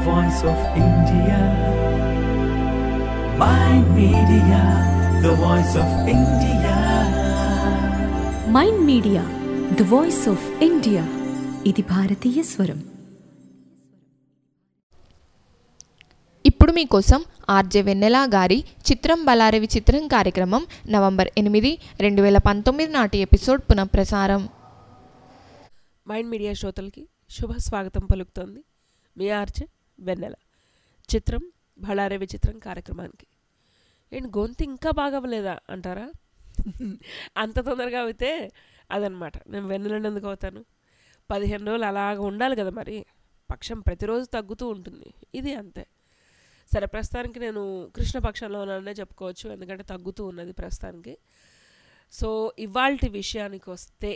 voice of India. My media, the voice of India. Mind media the voice of India ఇది భారతీయ స్వరం ఇప్పుడు మీకోసం ఆర్జే వెన్నెల గారి చిత్రం బలారి విచిత్రం కార్యక్రమం నవంబర్ ఎనిమిది రెండు వేల పంతొమ్మిది నాటి ఎపిసోడ్ పునఃప్రసారం మైండ్ మీడియా శ్రోతలకి శుభ స్వాగతం పలుకుతోంది మీ ఆర్చే వెన్నెల చిత్రం బళారే విచిత్రం కార్యక్రమానికి ఏంటి గొంతు ఇంకా బాగవ్వలేదా అంటారా అంత తొందరగా అయితే అదనమాట నేను వెన్నెలను ఎందుకు అవుతాను పదిహేను రోజులు అలాగ ఉండాలి కదా మరి పక్షం ప్రతిరోజు తగ్గుతూ ఉంటుంది ఇది అంతే సరే ప్రస్తుతానికి నేను కృష్ణపక్షంలో ఉన్నాననే చెప్పుకోవచ్చు ఎందుకంటే తగ్గుతూ ఉన్నది ప్రస్తుతానికి సో ఇవాల్టి విషయానికి వస్తే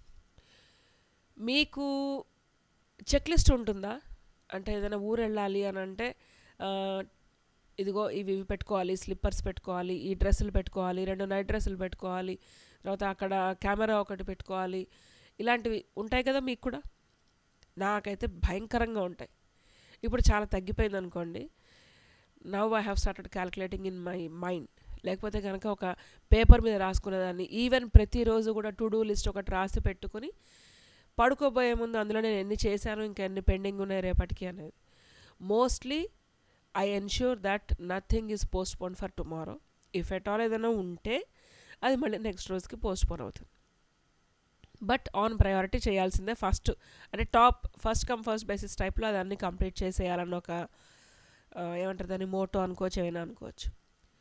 మీకు చెక్ లిస్ట్ ఉంటుందా అంటే ఏదైనా ఊరు వెళ్ళాలి అని అంటే ఆ, ఇదిగో ఇవి ఇవి పెట్టుకోవాలి స్లిప్పర్స్ పెట్టుకోవాలి ఈ డ్రెస్సులు పెట్టుకోవాలి రెండు నైట్ డ్రెస్సులు పెట్టుకోవాలి తర్వాత అక్కడ కెమెరా ఒకటి పెట్టుకోవాలి ఇలాంటివి ఉంటాయి కదా మీకు కూడా నాకైతే భయంకరంగా ఉంటాయి ఇప్పుడు చాలా తగ్గిపోయింది అనుకోండి now I have started calculating in my mind లేకపోతే కనుక ఒక పేపర్ మీద రాసుకునేదాన్ని ఈవెన్ ప్రతిరోజు కూడా టు డూ లిస్ట్ ఒకటి రాసి పెట్టుకుని పడుకోబోయే ముందు అందులో నేను ఎన్ని చేశాను ఇంకా ఎన్ని పెండింగ్ ఉన్నాయి రేపటికి అనేది mostly I ensure that nothing is postpone for tomorrow if at all ఏదైనా ఉంటే అది మళ్ళీ నెక్స్ట్ రోజుకి పోస్ట్ పోన్ అవుతుంది బట్ ఆన్ ప్రయారిటీ చేయాల్సిందే ఫస్ట్ అంటే top first come first basis టైప్లో అది అన్ని కంప్లీట్ చేసేయాలన్న ఒక ఆ, ఏమంటారు దాన్ని మోటో అనుకోవచ్చు ఏమైనా అనుకోవచ్చు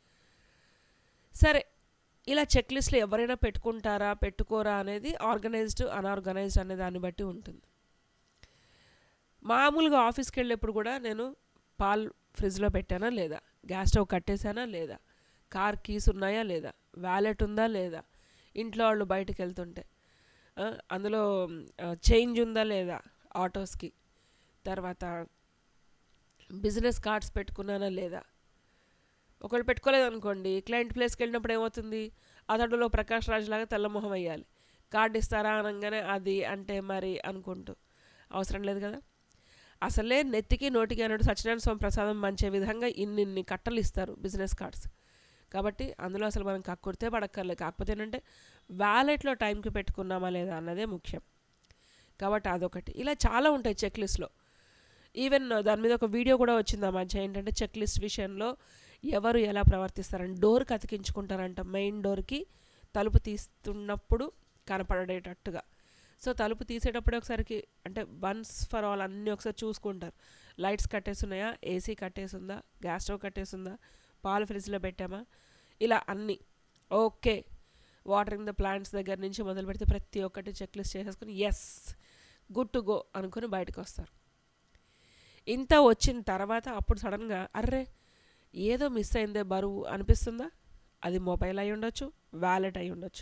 సరే ఇలా చెక్ లిస్ట్లు ఎవరైనా పెట్టుకుంటారా పెట్టుకోరా అనేది ఆర్గనైజ్డ్ అన్ఆర్గనైజ్డ్ అనే దాన్ని బట్టి ఉంటుంది మామూలుగా ఆఫీస్కి వెళ్ళేప్పుడు కూడా నేను పాలు ఫ్రిడ్జ్లో పెట్టానా లేదా గ్యాస్ స్టవ్ కట్టేశానా లేదా కార్ కీస్ ఉన్నాయా లేదా వ్యాలెట్ ఉందా లేదా ఇంట్లో వాళ్ళు బయటకు వెళ్తుంటే ఆ, అందులో చేంజ్ ఉందా లేదా ఆటోస్కి తర్వాత బిజినెస్ కార్డ్స్ పెట్టుకున్నానా లేదా ఒకళ్ళు పెట్టుకోలేదు అనుకోండి క్లయింట్ ప్లేస్కి వెళ్ళినప్పుడు ఏమవుతుంది అతడులో ప్రకాష్ రాజ్ లాగా తెల్లమొహం అయ్యాలి కార్డు ఇస్తారా అనగానే అది అంటే మరి అనుకుంటూ అవసరం లేదు కదా అసలే నెత్తికి నోటికి అన్నట్టు సత్యనారాయణ స్వామి ప్రసాదం మంచే విధంగా ఇన్నిన్ని కట్టలు ఇస్తారు బిజినెస్ కార్డ్స్ కాబట్టి అందులో అసలు మనం కక్కుర్తే పడక్కర్లేదు కాకపోతే ఏంటంటే వ్యాలెట్లో టైంకి పెట్టుకున్నామా లేదా అన్నదే ముఖ్యం కాబట్టి అదొకటి ఇలా చాలా ఉంటాయి చెక్ లిస్ట్లో ఈవెన్ దాని మీద ఒక వీడియో కూడా వచ్చింది ఆ మధ్య ఏంటంటే చెక్ లిస్ట్ విషయంలో ఎవరు ఎలా ప్రవర్తిస్తారని డోర్కి అతికించుకుంటారంట మెయిన్ డోర్కి తలుపు తీస్తున్నప్పుడు కనపడేటట్టుగా సో తలుపు తీసేటప్పుడే ఒకసారికి అంటే వన్స్ ఫర్ ఆల్ అన్నీ ఒకసారి చూసుకుంటారు లైట్స్ కట్టేసున్నాయా ఏసీ కట్టేసిందా గ్యాస్ స్టవ్ కట్టేసిందా పాలు ఫ్రిడ్జ్లో పెట్టామా ఇలా అన్నీ ఓకే వాటరింగ్ ద ప్లాంట్స్ దగ్గర నుంచి మొదలు పెడితే ప్రతి ఒక్కటి చెక్ లిస్ట్ చేసేసుకుని ఎస్ గుడ్ టు గో అనుకుని బయటకు వస్తారు ఇంత వచ్చిన తర్వాత అప్పుడు సడన్గా అర్రే ఏదో మిస్ అయిందే బరువు అనిపిస్తుందా అది మొబైల్ అయి ఉండొచ్చు వ్యాలెట్ అయి ఉండొచ్చు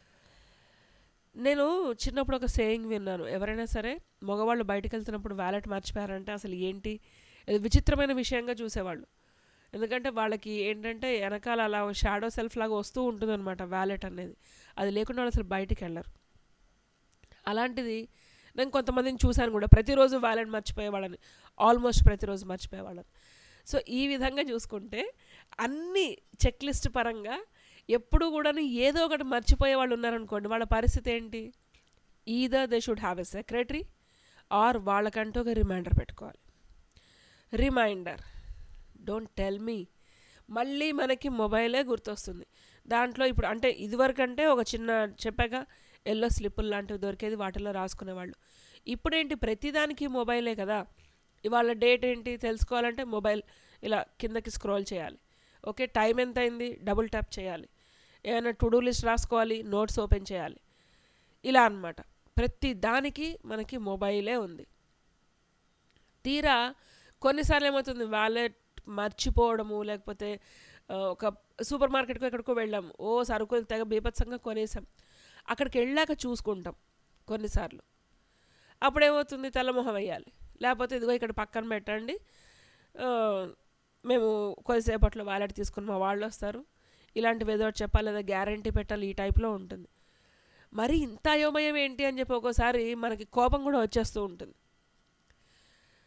నేను చిన్నప్పుడు ఒక సేయింగ్ విన్నాను ఎవరైనా సరే మగవాళ్ళు బయటకు వెళ్తున్నప్పుడు వ్యాలెట్ మర్చిపోయారంటే అసలు ఏంటి ఇది విచిత్రమైన విషయంగా చూసేవాళ్ళు ఎందుకంటే వాళ్ళకి ఏంటంటే వెనకాల అలా షాడో సెల్ఫ్ లాగా వస్తూ ఉంటుంది అనమాట వ్యాలెట్ అనేది అది లేకుండా వాళ్ళు అసలు బయటికి వెళ్ళరు అలాంటిది నేను కొంతమందిని చూశాను కూడా ప్రతిరోజు వ్యాలెట్ మర్చిపోయేవాళ్ళని ఆల్మోస్ట్ ప్రతిరోజు మర్చిపోయేవాళ్ళని సో ఈ విధంగా చూసుకుంటే అన్ని చెక్ లిస్ట్ పరంగా ఎప్పుడు కూడా ఏదో ఒకటి మర్చిపోయే వాళ్ళు ఉన్నారనుకోండి వాళ్ళ పరిస్థితి ఏంటి either they should have a secretary or వాళ్ళకంటూ ఒక రిమైండర్ పెట్టుకోవాలి రిమైండర్ డోంట్ టెల్ మీ మళ్ళీ మనకి మొబైలే గుర్తొస్తుంది దాంట్లో ఇప్పుడు అంటే ఇదివరకు అంటే ఒక చిన్న చెప్పాక ఎల్లో స్లిప్పులు లాంటివి దొరికేది వాటిలో రాసుకునేవాళ్ళు ఇప్పుడేంటి ప్రతిదానికి మొబైలే కదా ఇవాళ డేట్ ఏంటి తెలుసుకోవాలంటే మొబైల్ ఇలా కిందకి స్క్రోల్ చేయాలి ఓకే టైం ఎంత అయింది డబుల్ ట్యాప్ చేయాలి ఏమైనా టు డూ లిస్ట్ రాసుకోవాలి నోట్స్ ఓపెన్ చేయాలి ఇలా అన్నమాట ప్రతి దానికి మనకి మొబైలే ఉంది తీరా కొన్నిసార్లు ఏమవుతుంది వ్యాలెట్ మర్చిపోవడము లేకపోతే ఆ, ఒక సూపర్ మార్కెట్కో ఎక్కడికో వెళ్ళాము ఓ సరుకులు తెగ బీభత్సంగా కొనేసాం అక్కడికి వెళ్ళాక చూసుకుంటాం కొన్నిసార్లు అప్పుడేమవుతుంది తెల్లమొహం వేయాలి లేకపోతే ఇదిగో ఇక్కడ పక్కన పెట్టండి ఆ, మేము కొద్దిసేపట్లో వ్యాలెట్ తీసుకుని మా వాళ్ళు వస్తారు ఇలాంటివి ఏదో ఒకటి చెప్పాలి లేదా గ్యారంటీ పెట్టాలి ఈ టైప్లో ఉంటుంది మరి ఇంత అయోమయం ఏంటి అని చెప్పి ఒక్కోసారి మనకి కోపం కూడా వచ్చేస్తూ ఉంటుంది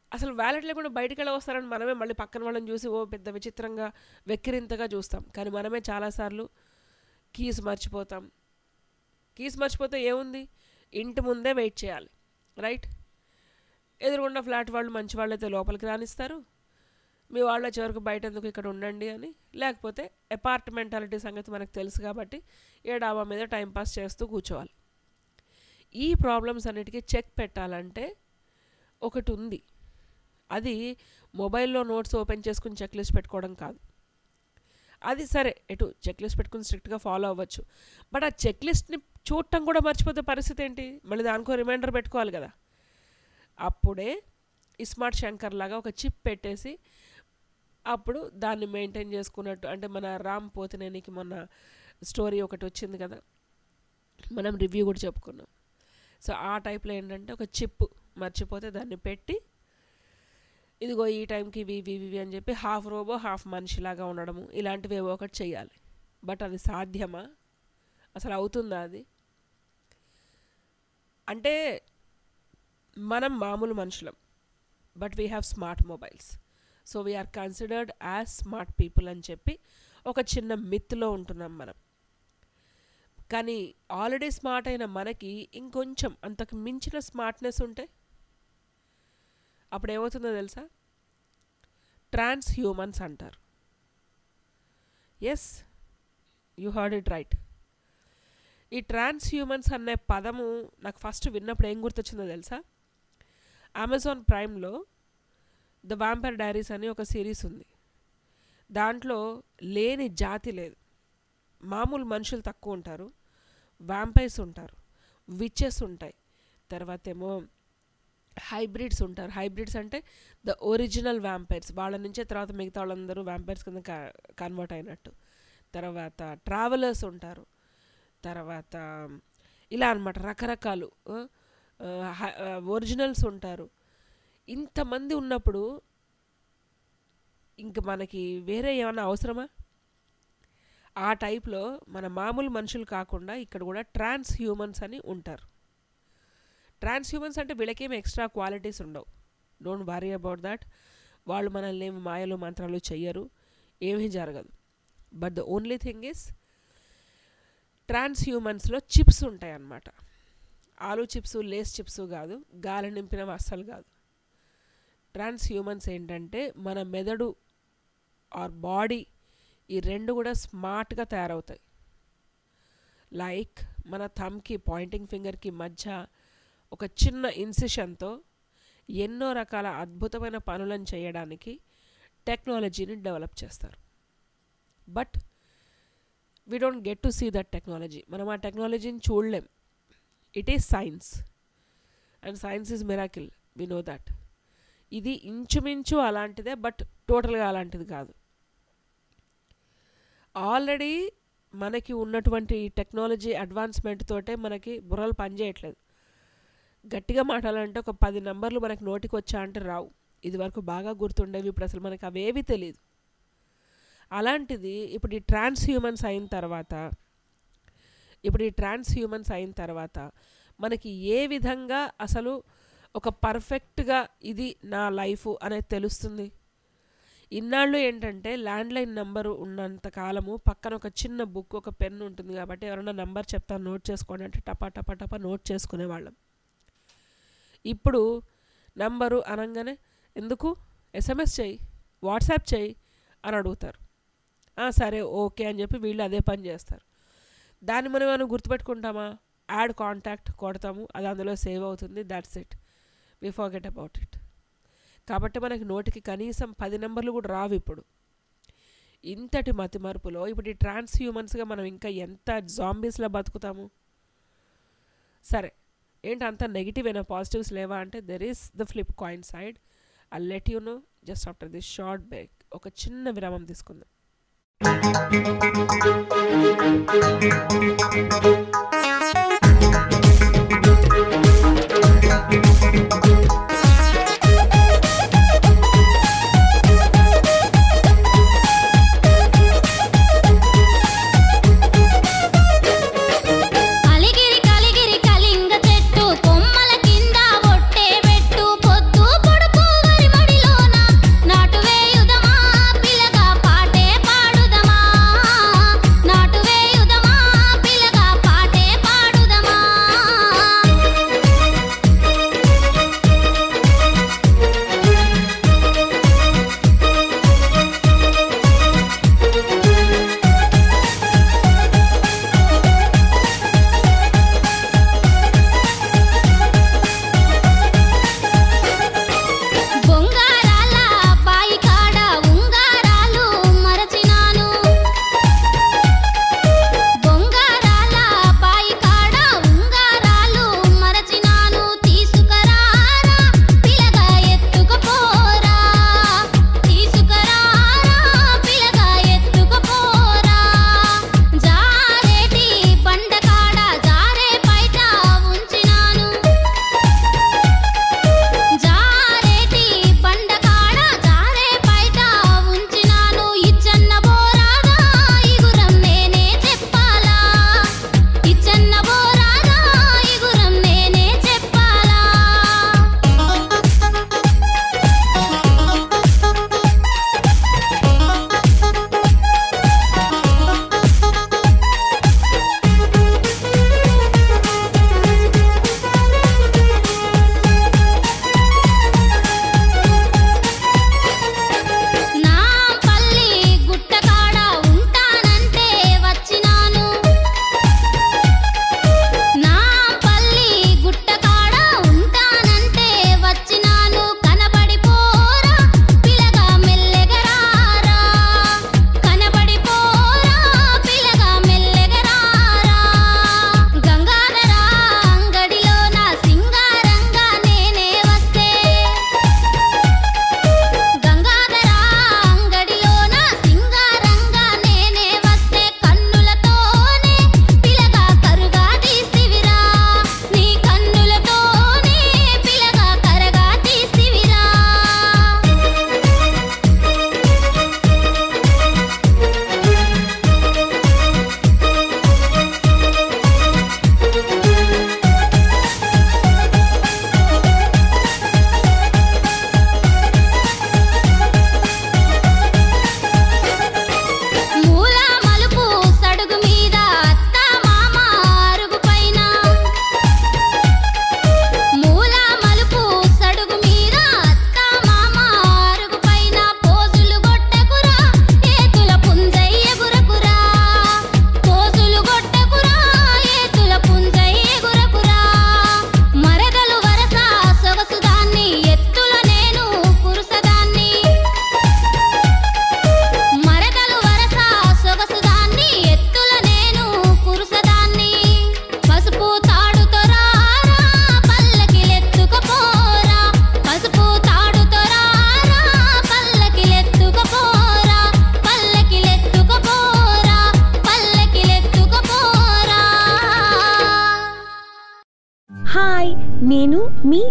అసలు వ్యాలెట్ లేకుండా బయటికి వెళ్ళి వస్తారని మనమే మళ్ళీ పక్కన వాళ్ళని చూసి ఓ పెద్ద విచిత్రంగా వెక్కిరింతగా చూస్తాం కానీ మనమే చాలాసార్లు కీస్ మర్చిపోతాం కీస్ మర్చిపోతే ఏముంది ఇంటి ముందే వెయిట్ చేయాలి రైట్ ఎదురుగుండా ఫ్లాట్ వాళ్ళు మంచి వాళ్ళైతే లోపలికి రానిస్తారు మీ వాళ్ళ చివరికి బయట ఎందుకు ఇక్కడ ఉండండి అని లేకపోతే అపార్ట్మెంటాలిటీ సంగతి మనకు తెలుసు కాబట్టి ఏ డాబా మీద టైంపాస్ చేస్తూ కూర్చోవాలి ఈ ప్రాబ్లమ్స్ అన్నిటికీ చెక్ పెట్టాలంటే ఒకటి ఉంది అది మొబైల్లో నోట్స్ ఓపెన్ చేసుకుని చెక్ లిస్ట్ పెట్టుకోవడం కాదు అది సరే ఎటు చెక్ లిస్ట్ పెట్టుకుని స్ట్రిక్ట్గా ఫాలో అవ్వచ్చు బట్ ఆ చెక్ లిస్ట్ని చూడటం కూడా మర్చిపోతే పరిస్థితి ఏంటి మళ్ళీ దానికో రిమైండర్ పెట్టుకోవాలి కదా అప్పుడే ఇస్మార్ట్ శంకర్ లాగా ఒక చిప్ పెట్టేసి అప్పుడు దాన్ని మెయింటైన్ చేసుకున్నట్టు అంటే మన రామ్ పోతినేనికి మొన్న స్టోరీ ఒకటి వచ్చింది కదా మనం రివ్యూ కూడా చెప్పుకున్నాం సో ఆ టైప్లో ఏంటంటే ఒక చిప్ మర్చిపోతే దాన్ని పెట్టి ఇదిగో ఈ టైంకి ఇవి ఇవి ఇవి అని చెప్పి హాఫ్ రోబో హాఫ్ మనిషిలాగా ఉండడము ఇలాంటివి ఏవో ఒకటి చేయాలి బట్ అది సాధ్యమా అసలు అవుతుందా అది అంటే మనం మామూలు మనుషులం but we have smart mobiles so we are considered as smart people అని చెప్పి ఒక చిన్న మిత్లో ఉంటున్నాం మనం కానీ ఆల్రెడీ స్మార్ట్ అయిన మనకి ఇంకొంచెం అంతకు మించిన స్మార్ట్నెస్ ఉంటే అప్పుడు ఏమవుతుందో తెలుసా ట్రాన్స్ హ్యూమన్స్ అంటారు yes you heard it right ఈ ట్రాన్స్ హ్యూమన్స్ అనే పదము నాకు ఫస్ట్ విన్నప్పుడు ఏం గుర్తొచ్చిందో తెలుసా అమెజాన్ ప్రైమ్లో ద వాంపర్ డైరీస్ అని ఒక సిరీస్ ఉంది దాంట్లో లేని జాతి లేదు మామూలు మనుషులు తక్కువ ఉంటారు వ్యాంపైర్స్ ఉంటారు విచెస్ ఉంటాయి తర్వాత ఏమో హైబ్రిడ్స్ ఉంటారు హైబ్రిడ్స్ అంటే ద ఒరిజినల్ వ్యాంపైర్స్ వాళ్ళ నుంచే తర్వాత మిగతా వాళ్ళందరూ వ్యాంపైర్స్ కింద కన్వర్ట్ అయినట్టు తర్వాత ట్రావెలర్స్ ఉంటారు తర్వాత ఇలా అనమాట రకరకాలు ఒరిజినల్స్ ఉంటారు ఇంతమంది ఉన్నప్పుడు ఇంక మనకి వేరే ఏమైనా అవసరమా ఆ టైప్లో మన మామూలు మనుషులు కాకుండా ఇక్కడ కూడా ట్రాన్స్ హ్యూమన్స్ అని ఉంటారు ట్రాన్స్ హ్యూమన్స్ అంటే వీళ్ళకేమి ఎక్స్ట్రా క్వాలిటీస్ ఉండవు డోంట్ వరీ అబౌట్ దాట్ వాళ్ళు మనల్ని ఏమి మాయలు మంత్రాలు చెయ్యరు ఏమీ జరగదు but the only thing is ట్రాన్స్ హ్యూమన్స్లో చిప్స్ ఉంటాయి అన్నమాట ఆలు చిప్స్ లేస్ చిప్స్ కాదు గాలి నింపినవి అస్సలు కాదు ట్రాన్స్ హ్యూమన్స్ ఏంటంటే మన మెదడు ఆర్ బాడీ ఈ రెండు కూడా స్మార్ట్గా తయారవుతాయి లైక్ మన థమ్కి పాయింటింగ్ ఫింగర్కి మధ్య ఒక చిన్న ఇన్సిషన్తో ఎన్నో రకాల అద్భుతమైన పనులను చేయడానికి టెక్నాలజీని డెవలప్ చేస్తారు but we don't get to see that technology మనం ఆ టెక్నాలజీని చూడలేం it is science and science is miracle we know that ఇది ఇంచుమించు అలాంటిదే బట్ టోటల్గా అలాంటిది కాదు ఆల్రెడీ మనకి ఉన్నటువంటి టెక్నాలజీ అడ్వాన్స్మెంట్ తోటే మనకి బుర్రలు పనిచేయట్లేదు గట్టిగా మాట్లాడాలంటే ఒక పది నెంబర్లు మనకి నోటికి వచ్చా అంటే రావు ఇది వరకు బాగా గుర్తుండేవి ఇప్పుడు అసలు మనకి అవేవి తెలియదు అలాంటిది ఇప్పుడు ఈ ట్రాన్స్ హ్యూమన్స్ అయిన తర్వాత ఇప్పుడు ఈ ట్రాన్స్ హ్యూమన్స్ అయిన తర్వాత మనకి ఏ విధంగా అసలు ఒక పర్ఫెక్ట్గా ఇది నా లైఫ్ అనేది తెలుస్తుంది ఇన్నాళ్ళు ఏంటంటే ల్యాండ్లైన్ నెంబరు ఉన్నంత కాలము పక్కన ఒక చిన్న బుక్ ఒక పెన్ ఉంటుంది కాబట్టి ఎవరైనా నెంబర్ చెప్తాను నోట్ చేసుకోండి అంటే టపా టపా టపా నోట్ చేసుకునేవాళ్ళం ఇప్పుడు నంబరు అనగానే ఎందుకు ఎస్ఎంఎస్ చేయి వాట్సాప్ చేయి అని అడుగుతారు సరే ఓకే అని చెప్పి వీళ్ళు అదే పని చేస్తారు దాన్ని మనం ఏమైనా గుర్తుపెట్టుకుంటామా యాడ్ కాంటాక్ట్ కొడతాము అది అందులో సేవ్ అవుతుంది that's it we forget about it కాబట్టి మనకి నోటికి కనీసం పది నెంబర్లు కూడా రావు ఇప్పుడు ఇంతటి మతి మరుపులో ఇప్పుడు ఈ ట్రాన్స్ హ్యూమన్స్గా మనం ఇంకా ఎంత జాంబీస్లో బతుకుతాము సరే ఏంటి అంత నెగిటివ్ అయినా పాజిటివ్స్ లేవా అంటే there is the flip coin side I let you know just after this short break ఒక చిన్న విరామం తీసుకుందాం అలిగిరి కలిగిరి కలింగ చెట్టు కొమ్మల కింద ఒట్టే పెట్టు పొద్దు పొడుపు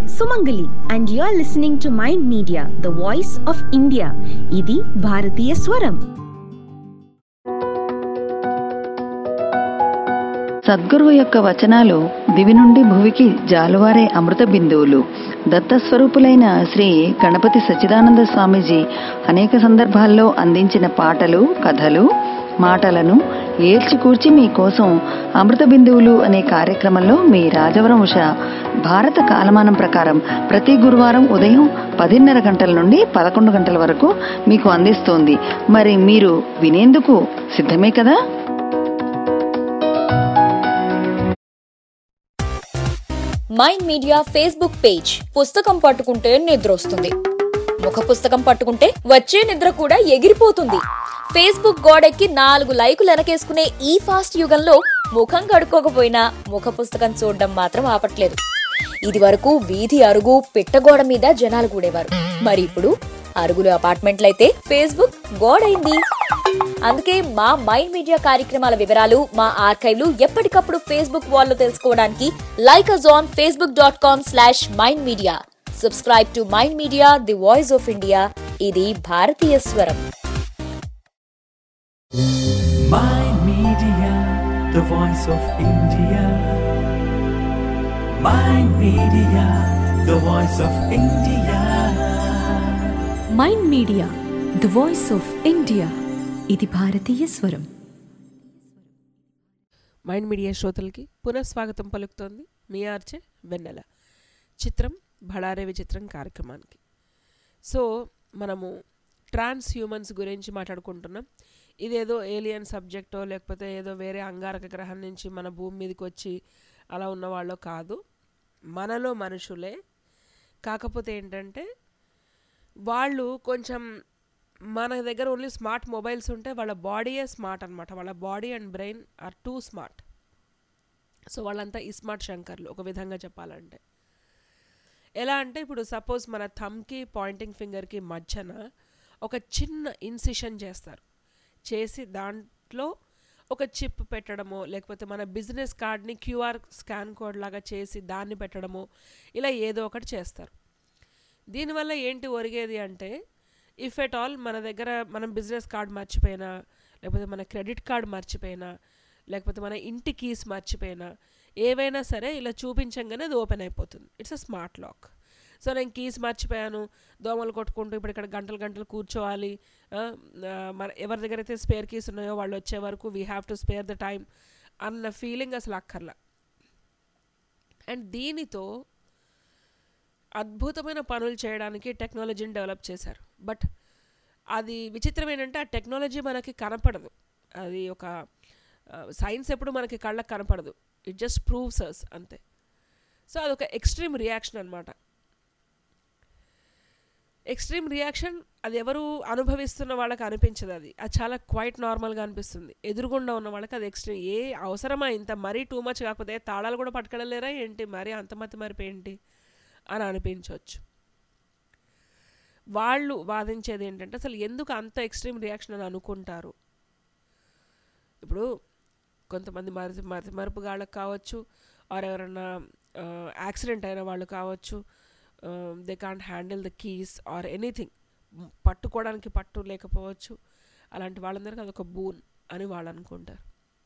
సుమంగలి and you are listening to mind media the voice of India ఇది భారతీయ స్వరం సద్గురువు యొక్క వచనాలు దివి నుండి భువికి జాలువారే అమృత బిందువులు దత్తస్వరూపులైన శ్రీ గణపతి సచ్చిదానంద స్వామీజీ అనేక సందర్భాల్లో అందించిన పాటలు కథలు మాటలను ఏల్చికూర్చి మీకోసం అమృత బిందువులు అనే కార్యక్రమంలో మీ రాజవరం ఉష భారత కాలమానం ప్రకారం ప్రతి గురువారం ఉదయం పదిన్నర గంటల నుండి పదకొండు గంటల వరకు మీకు అందిస్తోంది మరి మీరు వినేందుకు సిద్ధమే కదా మైండ్ మీడియా ఫేస్బుక్ పేజ్ పుస్తకం పట్టుకుంటే నిద్ర వస్తుంది ముఖ పుస్తకం పట్టుకుంటే వచ్చే నిద్ర కూడా ఎగిరిపోతుంది ఫేస్బుక్ గోడెక్కి నాలుగు లైకులు వెనకేసుకునే ఈ ఫాస్ట్ యుగంలో ముఖం కడుక్కోకపోయినా ముఖ పుస్తకం చూడడం మాత్రం ఆపట్లేదు ఇది వరకు వీధి అరుగు పిట్టగోడ మీద జనాలు కూడేవారు మరి ఇప్పుడు అరుగులు అపార్ట్మెంట్లయితే ఫేస్బుక్ గోడైంది అందుకే మా మైండ్ మీడియా కార్యక్రమాల వివరాలు మా ఆర్కైవ్లు ఎప్పటికప్పుడు ఫేస్బుక్ వాల్లో తెలుసుకోవడానికి like us on Facebook dot com slash mind media subscribe to mind media the voice of India ఇది భారతీయ స్వరం Mind Media, the voice of India. Mind Media, the voice of India. Mind media the voice of India ఇది భారతీయ స్వరం mind media శ్రోతలకి పునఃస్వాగతం పలుకుతోంది మీ ఆర్చే వెన్నెల చిత్రం భడారే విచిత్రం కార్యక్రమానికి సో మనము ట్రాన్స్ హ్యూమన్స్ గురించి మాట్లాడుకుంటున్నాం ఇదేదో ఏలియన్ సబ్జెక్టో లేకపోతే ఏదో వేరే అంగారక గ్రహం నుంచి మన భూమి మీదకి వచ్చి అలా ఉన్నవాళ్ళో కాదు మనలో మనుషులే కాకపోతే ఏంటంటే వాళ్ళు కొంచెం మన దగ్గర ఓన్లీ స్మార్ట్ మొబైల్స్ ఉంటే వాళ్ళ బాడీయే స్మార్ట్ అనమాట వాళ్ళ body and brain are too smart so వాళ్ళంతా ఈ స్మార్ట్ శంకర్లు ఒక విధంగా చెప్పాలంటే ఎలా అంటే ఇప్పుడు సపోజ్ మన థమ్కి పాయింటింగ్ ఫింగర్కి మధ్యన ఒక చిన్న ఇన్సిషన్ చేస్తారు చేసి దాంట్లో ఒక చిప్ పెట్టడమో లేకపోతే మన బిజినెస్ కార్డ్ని క్యూఆర్ స్కాన్ కోడ్ లాగా చేసి దాన్ని పెట్టడమో ఇలా ఏదో ఒకటి చేస్తారు దీనివల్ల ఏంటి ఒరిగేది అంటే ఇఫ్ ఎట్ ఆల్ మన దగ్గర మనం బిజినెస్ కార్డ్ మర్చిపోయినా లేకపోతే మన క్రెడిట్ కార్డ్ మర్చిపోయినా లేకపోతే మన ఇంటి కీస్ మర్చిపోయినా ఏవైనా సరే ఇలా చూపించంగానే అది ఓపెన్ అయిపోతుంది it's a smart lock so నేను కీస్ మర్చిపోయాను దోమలు కొట్టుకుంటూ ఇప్పుడు ఇక్కడ గంటలు గంటలు కూర్చోవాలి ఆ, ఆ, మన ఎవరి దగ్గర అయితే స్పేర్ కీస్ ఉన్నాయో వాళ్ళు వచ్చే వరకు we have to spare the time అన్న ఫీలింగ్ అసలు అక్కర్లా అండ్ దీనితో అద్భుతమైన పనులు చేయడానికి టెక్నాలజీని డెవలప్ చేశారు బట్ అది విచిత్రం ఏంటంటే ఆ టెక్నాలజీ మనకి కనపడదు అది ఒక సైన్స్ ఎప్పుడు మనకి కళ్ళకి కనపడదు ఇట్ జస్ట్ ప్రూవ్స్ అస్ అంతే సో అదొక ఎక్స్ట్రీమ్ రియాక్షన్ అనమాట ఎక్స్ట్రీమ్ రియాక్షన్ అది ఎవరు అనుభవిస్తున్న వాళ్ళకి అనిపించదు అది అది చాలా క్వైట్ నార్మల్గా అనిపిస్తుంది ఎదురుగుండా ఉన్న వాళ్ళకి అది ఎక్స్ట్రీమ్ ఏ అవసరమా ఇంత మరీ టూ మచ్ కాకపోతే ఏ తాళాలు కూడా పట్టుకెళ్ళలేరా ఏంటి మరీ అంత మతి మరిపి ఏంటి అని అనిపించవచ్చు వాళ్ళు వాదించేది ఏంటంటే అసలు ఎందుకు అంత ఎక్స్ట్రీమ్ రియాక్షన్ అని అనుకుంటారు ఇప్పుడు కొంతమంది మరతి మరతి మరుపు గాళ్ళకి కావచ్చు ఆర్ ఎవరైనా యాక్సిడెంట్ అయిన వాళ్ళు కావచ్చు they can't handle the keys or anything పట్టుకోవడానికి పట్టు లేకపోవచ్చు అలాంటి వాళ్ళందరికీ అదొక బూన్ అని వాళ్ళు అనుకుంటారు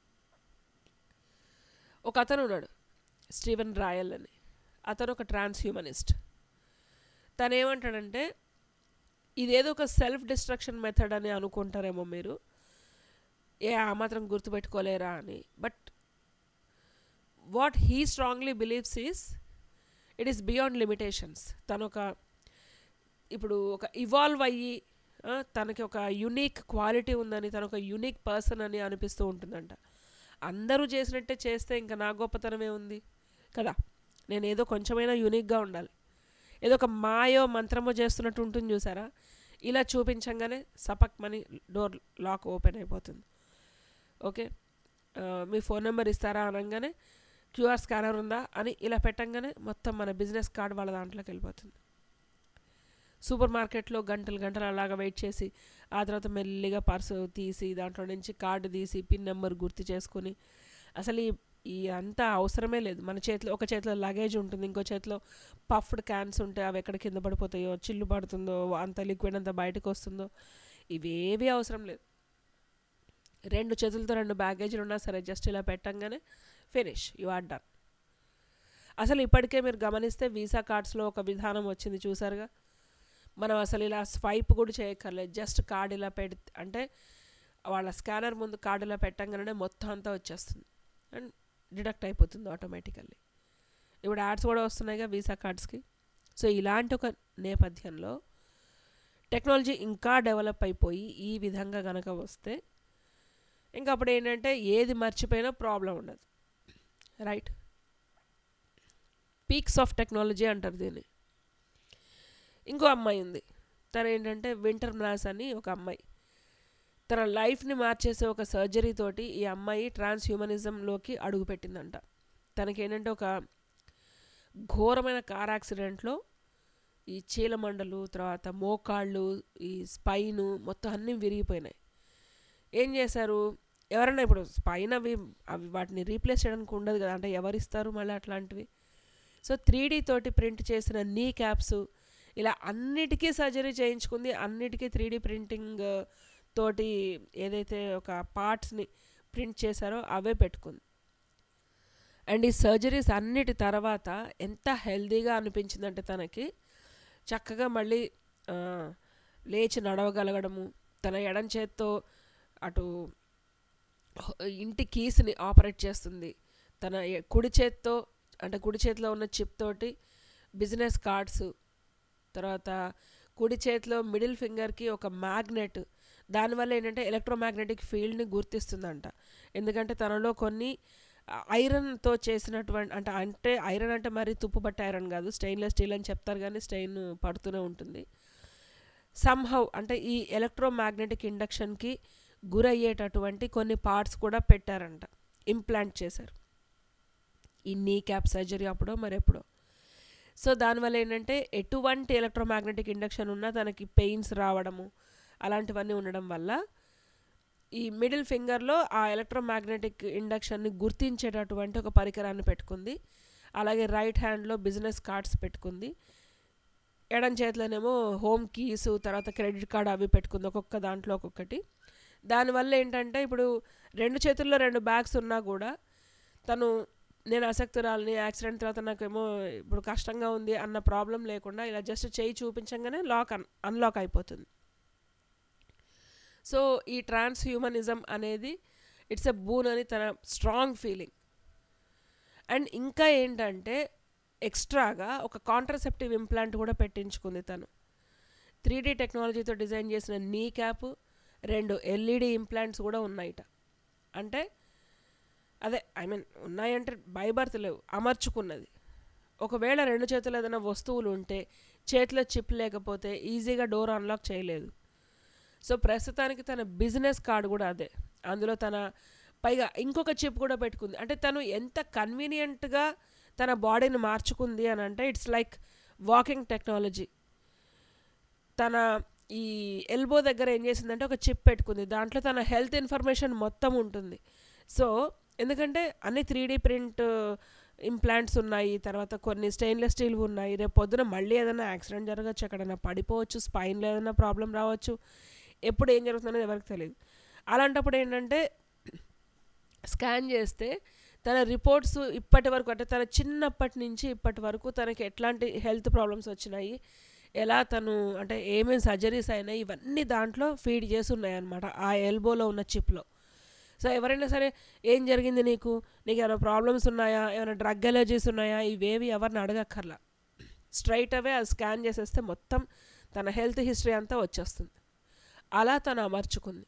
ఒక అతను ఉన్నాడు స్టీవెన్ రాయల్ అని అతను ఒక ట్రాన్స్ హ్యూమనిస్ట్ తను ఏమంటాడంటే ఇదేదో ఒక సెల్ఫ్ డిస్ట్రక్షన్ మెథడ్ అని అనుకుంటారేమో మీరు ఏ ఆ మాత్రం గుర్తుపెట్టుకోలేరా అని but what he strongly believes is it is beyond limitations తను ఒక ఇప్పుడు ఒక ఇవాల్వ్ అయ్యి ఆ, తనకి ఒక యునీక్ క్వాలిటీ ఉందని తను ఒక యునీక్ పర్సన్ అని అనిపిస్తూ ఉంటుందంట అందరూ చేసినట్టే చేస్తే ఇంకా నా గొప్పతనమే ఉంది కదా నేను ఏదో కొంచెమైనా యునిక్గా ఉండాలి ఏదో ఒక మాయో మంత్రమో చేస్తున్నట్టు ఉంటుంది చూసారా ఇలా చూపించంగానే సపక్ మని డోర్ లాక్ ఓపెన్ అయిపోతుంది ఓకే ఆ, మీ ఫోన్ నెంబర్ ఇస్తారా అనగానే క్యూఆర్ స్కానర్ ఉందా అని ఇలా పెట్టంగానే మొత్తం మన బిజినెస్ కార్డ్ వాళ్ళ దాంట్లోకి వెళ్ళిపోతుంది సూపర్ మార్కెట్లో గంటలు గంటలు అలాగా వెయిట్ చేసి ఆ తర్వాత మెల్లిగా పర్సు తీసి దాంట్లో నుంచి కార్డు తీసి పిన్ నెంబర్ గుర్తు చేసుకుని అసలు ఈ ఈ అంతా అవసరమే లేదు మన చేతిలో ఒక చేతిలో లగేజ్ ఉంటుంది ఇంకో చేతిలో పఫ్డ్ క్యాన్స్ ఉంటాయి అవి ఎక్కడ కింద పడిపోతాయో చిల్లు పడుతుందో అంత లిక్విడ్ అంతా బయటకు వస్తుందో ఇవేవి అవసరం లేదు రెండు చేతులతో రెండు బ్యాగేజీలు ఉన్నా సరే జస్ట్ ఇలా పెట్టంగానే ఫినిష్ యు ఆర్ డన్ అసలు ఇప్పటికే మీరు గమనిస్తే వీసా కార్డ్స్లో ఒక విధానం వచ్చింది చూసారుగా మనం అసలు ఇలా స్వైప్ కూడా చేయక్కర్లేదు జస్ట్ కార్డ్ ఇలా పెడి అంటే వాళ్ళ స్కానర్ ముందు కార్డు ఇలా పెట్టంగానే మొత్తం అంతా వచ్చేస్తుంది అండ్ డిడక్ట్ అయిపోతుంది ఆటోమేటికల్లీ ఇప్పుడు యాడ్స్ కూడా వస్తున్నాయిగా వీసా కార్డ్స్కి సో ఇలాంటి ఒక నేపథ్యంలో టెక్నాలజీ ఇంకా డెవలప్ అయిపోయి ఈ విధంగా కనుక వస్తే ఇంకా అప్పుడు ఏంటంటే ఏది మర్చిపోయినా ప్రాబ్లం ఉండదు రైట్ పీక్స్ ఆఫ్ టెక్నాలజీ అంటారు దీన్ని ఇంకో అమ్మాయి ఉంది తను ఏంటంటే వింటర్ మ్లాస్ అని ఒక అమ్మాయి తన లైఫ్ని మార్చేసే ఒక సర్జరీ తోటి ఈ అమ్మాయి ట్రాన్స్ హ్యూమనిజంలోకి అడుగుపెట్టిందంట తనకేంటంటే ఒక ఘోరమైన కార్ యాక్సిడెంట్లో ఈ చీలమండలు తర్వాత మోకాళ్ళు ఈ స్పైను మొత్తం అన్నీ విరిగిపోయినాయి ఏం చేశారు ఎవరైనా ఇప్పుడు స్పైన్ అవి అవి వాటిని రీప్లేస్ చేయడానికి ఉండదు కదా అంటే ఎవరు ఇస్తారు మళ్ళీ అట్లాంటివి సో త్రీ తోటి ప్రింట్ చేసిన నీ క్యాప్స్ ఇలా అన్నిటికీ సర్జరీ చేయించుకుంది అన్నిటికీ త్రీ ప్రింటింగ్ తోటి ఏదైతే ఒక పార్ట్స్ని ప్రింట్ చేశారో అవే పెట్టుకుంది అండ్ ఈ సర్జరీస్ అన్నిటి తర్వాత ఎంత హెల్దీగా అనిపించిందంటే తనకి చక్కగా మళ్ళీ ఆ, లేచి నడవగలగడము తన ఎడం చేత్తో అటు హ- ఇంటి కీస్ని ఆపరేట్ చేస్తుంది తన ఎ- కుడి చేత్తో అంటే కుడి చేతిలో ఉన్న చిప్ తోటి బిజినెస్ కార్డ్స్ తర్వాత కుడి చేతిలో మిడిల్ ఫింగర్కి ఒక మ్యాగ్నెట్ దానివల్ల ఏంటంటే ఎలక్ట్రోమాగ్నెటిక్ ఫీల్డ్ని గుర్తిస్తుందంట ఎందుకంటే తనలో కొన్ని ఐరన్తో చేసినటువంటి అంటే అంటే ఐరన్ అంటే మరి తుప్పు పట్టే ఐరన్ కాదు స్టెయిన్లెస్ స్టీల్ అని చెప్తారు కానీ స్టెయిన్ పడుతూనే ఉంటుంది సమ్హౌ అంటే ఈ ఎలక్ట్రోమాగ్నెటిక్ ఇండక్షన్కి గురయ్యేటటువంటి కొన్ని పార్ట్స్ కూడా పెట్టారంట ఇంప్లాంట్ చేశారు ఈ నీ క్యాప్ సర్జరీ అప్పుడో మరెప్పుడో సో దానివల్ల ఏంటంటే ఎటువంటి ఎలక్ట్రోమాగ్నెటిక్ ఇండక్షన్ ఉన్నా తనకి పెయిన్స్ రావడము అలాంటివన్నీ ఉండడం వల్ల ఈ మిడిల్ ఫింగర్లో ఆ ఎలక్ట్రోమాగ్నెటిక్ ఇండక్షన్ని గుర్తించేటటువంటి ఒక పరికరాన్ని పెట్టుకుంది అలాగే రైట్ హ్యాండ్లో బిజినెస్ కార్డ్స్ పెట్టుకుంది ఎడం చేతిలోనేమో హోమ్ కీస్ తర్వాత క్రెడిట్ కార్డ్ అవి పెట్టుకుంది ఒక్కొక్క దాంట్లో ఒక్కొక్కటి దానివల్ల ఏంటంటే ఇప్పుడు రెండు చేతుల్లో రెండు బ్యాగ్స్ ఉన్నా కూడా తను నేను ఆసక్తురాలని యాక్సిడెంట్ తర్వాత నాకేమో ఇప్పుడు కష్టంగా ఉంది అన్న ప్రాబ్లం లేకుండా ఇలా జస్ట్ చేయి చూపించగానే లాక్ అన్ అన్లాక్ అయిపోతుంది సో ఈ ట్రాన్స్ హ్యూమనిజం అనేది ఇట్స్ ఎ బూన్ అని తన స్ట్రాంగ్ ఫీలింగ్ అండ్ ఇంకా ఏంటంటే ఎక్స్ట్రాగా ఒక కాంట్రసెప్టివ్ ఇంప్లాంట్ కూడా పెట్టించుకుంది తను త్రీ డీ టెక్నాలజీతో డిజైన్ చేసిన నీ క్యాప్ రెండు ఎల్ఈడి ఇంప్లాంట్స్ కూడా ఉన్నాయిట అంటే అదే ఐ మీన్ ఉన్నాయంటే బై బర్త్ లేవు అమర్చుకున్నది ఒకవేళ రెండు చేతులు ఏదైనా వస్తువులు ఉంటే చేతిలో చిప్ లేకపోతే ఈజీగా డోర్ అన్లాక్ చేయలేదు సో ప్రస్తుతానికి తన బిజినెస్ కార్డు కూడా అదే అందులో తన పైగా ఇంకొక చిప్ కూడా పెట్టుకుంది అంటే తను ఎంత కన్వీనియంట్గా తన బాడీని మార్చుకుంది అని అంటే ఇట్స్ లైక్ వాకింగ్ టెక్నాలజీ తన ఈ ఎల్బో దగ్గర ఏం చేసిందంటే ఒక చిప్ పెట్టుకుంది దాంట్లో తన హెల్త్ ఇన్ఫర్మేషన్ మొత్తం ఉంటుంది సో ఎందుకంటే అన్ని త్రీ డీ ప్రింట్ ఇంప్లాంట్స్ ఉన్నాయి తర్వాత కొన్ని స్టెయిన్లెస్ స్టీల్ ఉన్నాయి రేపు పొద్దున మళ్ళీ ఏదైనా యాక్సిడెంట్ జరగచ్చు ఎక్కడైనా పడిపోవచ్చు స్పైన్లో ఏదైనా ప్రాబ్లం రావచ్చు ఎప్పుడు ఏం జరుగుతుందనేది ఎవరికి తెలియదు అలాంటప్పుడు ఏంటంటే స్కాన్ చేస్తే తన రిపోర్ట్స్ ఇప్పటి వరకు అంటే తన చిన్నప్పటి నుంచి ఇప్పటి వరకు తనకి ఎట్లాంటి హెల్త్ ప్రాబ్లమ్స్ వచ్చినాయి ఎలా తను అంటే ఏమేమి సర్జరీస్ అయినాయి ఇవన్నీ దాంట్లో ఫీడ్ చేసి ఉన్నాయన్నమాట ఆ ఎల్బోలో ఉన్న చిప్లో సో ఎవరైనా సరే ఏం జరిగింది నీకు నీకు ఏమైనా ప్రాబ్లమ్స్ ఉన్నాయా ఏమైనా డ్రగ్ ఎలర్జీస్ ఉన్నాయా ఇవేవి ఎవరిని అడగక్కర్లా స్ట్రైట్ అవే అది స్కాన్ చేసేస్తే మొత్తం తన హెల్త్ హిస్టరీ అంతా వచ్చేస్తుంది అలా తను అమర్చుకుంది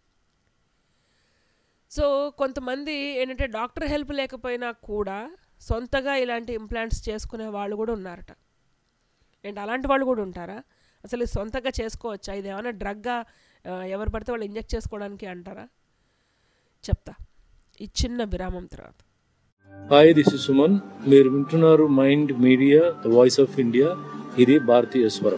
సో కొంతమంది ఏంటంటే డాక్టర్ హెల్ప్ లేకపోయినా కూడా సొంతగా ఇలాంటి ఇంప్లాంట్స్ చేసుకునే వాళ్ళు కూడా ఉన్నారట ఏంటి అలాంటి వాళ్ళు కూడా ఉంటారా అసలు ఇది సొంతగా చేసుకోవచ్చా ఇది ఏమైనా డ్రగ్గా ఎవరు పడితే వాళ్ళు ఇంజెక్ట్ చేసుకోవడానికి అంటారా చెప్తా ఈ చిన్న విరామం తర్వాత హాయ్ దిస్ ఇస్ సుమన్ మీరు వింటున్నారు mind media the voice of India ఇది భారతీయ స్వరం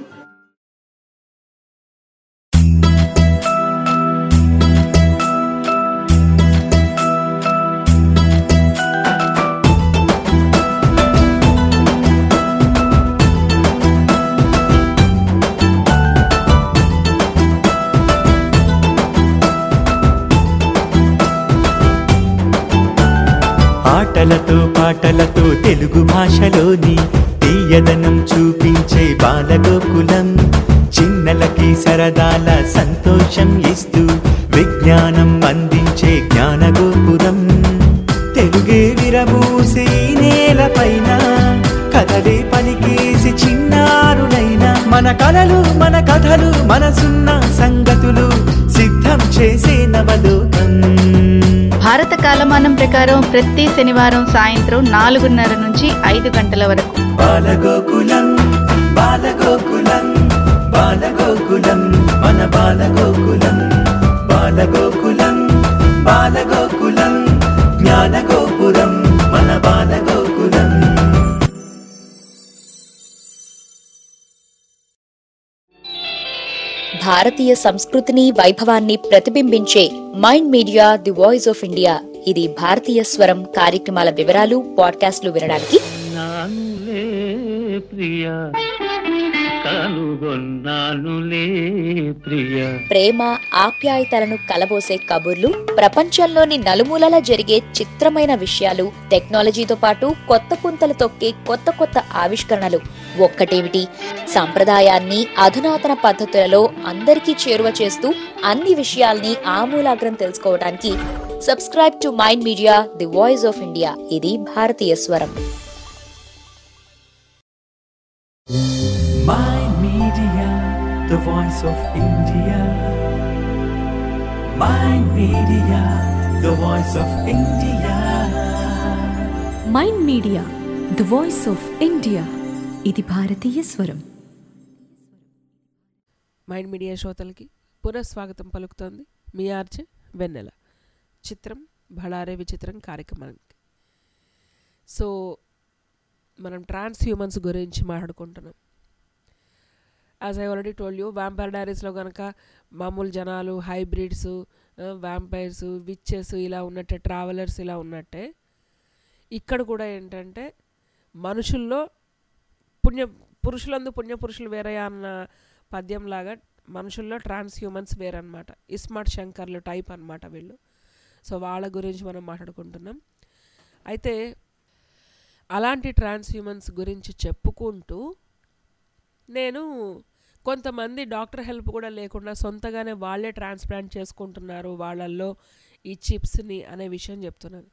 ఆటలతో పాటలతో తెలుగు భాషలోని తీయదనం చూపించే బాలగోకులం చిన్నలకి సరదాల సంతోషం ఇస్తూ విజ్ఞానం అందించే జ్ఞానగోపురం తెలుగే విరబూసి ఈ నేలపైన కథలే పలికేసి చిన్నారులైన మన కలలు మన కథలు మనసున్న సంగతులు సిద్ధం చేసే నవలోకం భారత కాలమానం ప్రకారం ప్రతి శనివారం సాయంత్రం నాలుగున్నర నుంచి ఐదు గంటల వరకు బాలగోకులం బాలగోకులం బాలగోకులం మన బాలగోకులం బాలగోకులం బాలగోకులం జ్ఞానగోపురం మన బాలగోకులం భారతీయ సంస్కృతిని వైభవాన్ని ప్రతిబింబించే mind media the voice of India ఇది భారతీయ స్వరం కార్యక్రమాల వివరాలు పాడ్కాస్ట్లు వినడానికి నానులే ప్రియ కనుగొన్నానులే ప్రియ ప్రేమ ఆప్యాయతలను కలబోసే కబుర్లు ప్రపంచంలోని నలుమూలలా జరిగే చిత్రమైన విషయాలు టెక్నాలజీతో పాటు కొత్త పుంతలు తొక్కే కొత్త కొత్త ఆవిష్కరణలు ఒక్కటేమిటి సంప్రదాయాన్ని అధునాతన పద్ధతులలో అందరికీ చేరువ చేస్తూ అన్ని విషయాల్ని ఆమూలాగ్రం తెలుసుకోవడానికి subscribe to mind media the voice of India ఇది భారతీయ స్వరం Mind Media, the voice of India. Mind Media, the voice of India. Mind media the voice of India ఇది భారతీయ స్వరం మైండ్ మీడియా శ్రోతలకి పునఃస్వాగతం పలుకుతోంది మీ ఆర్జే వెన్నెల చిత్రం బళారే విచిత్రం కార్యక్రమానికి సో మనం ట్రాన్స్ హ్యూమన్స్ గురించి మాట్లాడుకుంటున్నాం as I already told you Vampire డైరీస్లో కనుక మామూలు జనాలు హైబ్రిడ్స్ వ్యాంపైర్స్ విచ్చెస్ ఇలా ఉన్నట్టే ట్రావెలర్స్ ఇలా ఉన్నట్టే ఇక్కడ కూడా ఏంటంటే మనుషుల్లో పుణ్య పురుషులందు పుణ్య పురుషులు వేరే అన్న పద్యంలాగా మనుషుల్లో ట్రాన్స్ హ్యూమన్స్ వేరనమాట ఇస్మార్ట్ శంకర్లు టైప్ అన్నమాట వీళ్ళు సో వాళ్ళ గురించి మనం మాట్లాడుకుంటున్నాం అయితే అలాంటి ట్రాన్స్ హ్యూమన్స్ గురించి చెప్పుకుంటూ నేను కొంతమంది డాక్టర్ హెల్ప్ కూడా లేకుండా సొంతగానే వాళ్ళే ట్రాన్స్ప్లాంట్ చేసుకుంటున్నారు వాళ్ళల్లో ఈ చిప్స్ని అనే విషయం చెప్తున్నాను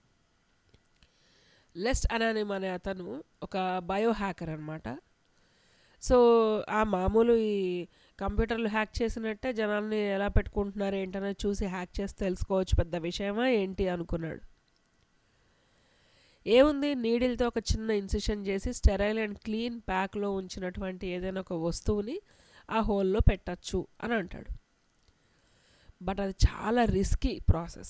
లెస్ట్ అనానిమ్ అనే అతను ఒక బయో హ్యాకర్ అనమాట సో ఆ మామూలు ఈ కంప్యూటర్లు హ్యాక్ చేసినట్టే జనాల్ని ఎలా పెట్టుకుంటున్నారు ఏంటనేది చూసి హ్యాక్ చేసి తెలుసుకోవచ్చు పెద్ద విషయమా ఏంటి అనుకున్నాడు ఏముంది నీడిల్తో ఒక చిన్న ఇన్సిషన్ చేసి స్టెరైల్ అండ్ క్లీన్ ప్యాక్లో ఉంచినటువంటి ఏదైనా ఒక వస్తువుని ఆ హోల్లో పెట్టచ్చు అని అంటాడు బట్ అది చాలా రిస్కీ ప్రాసెస్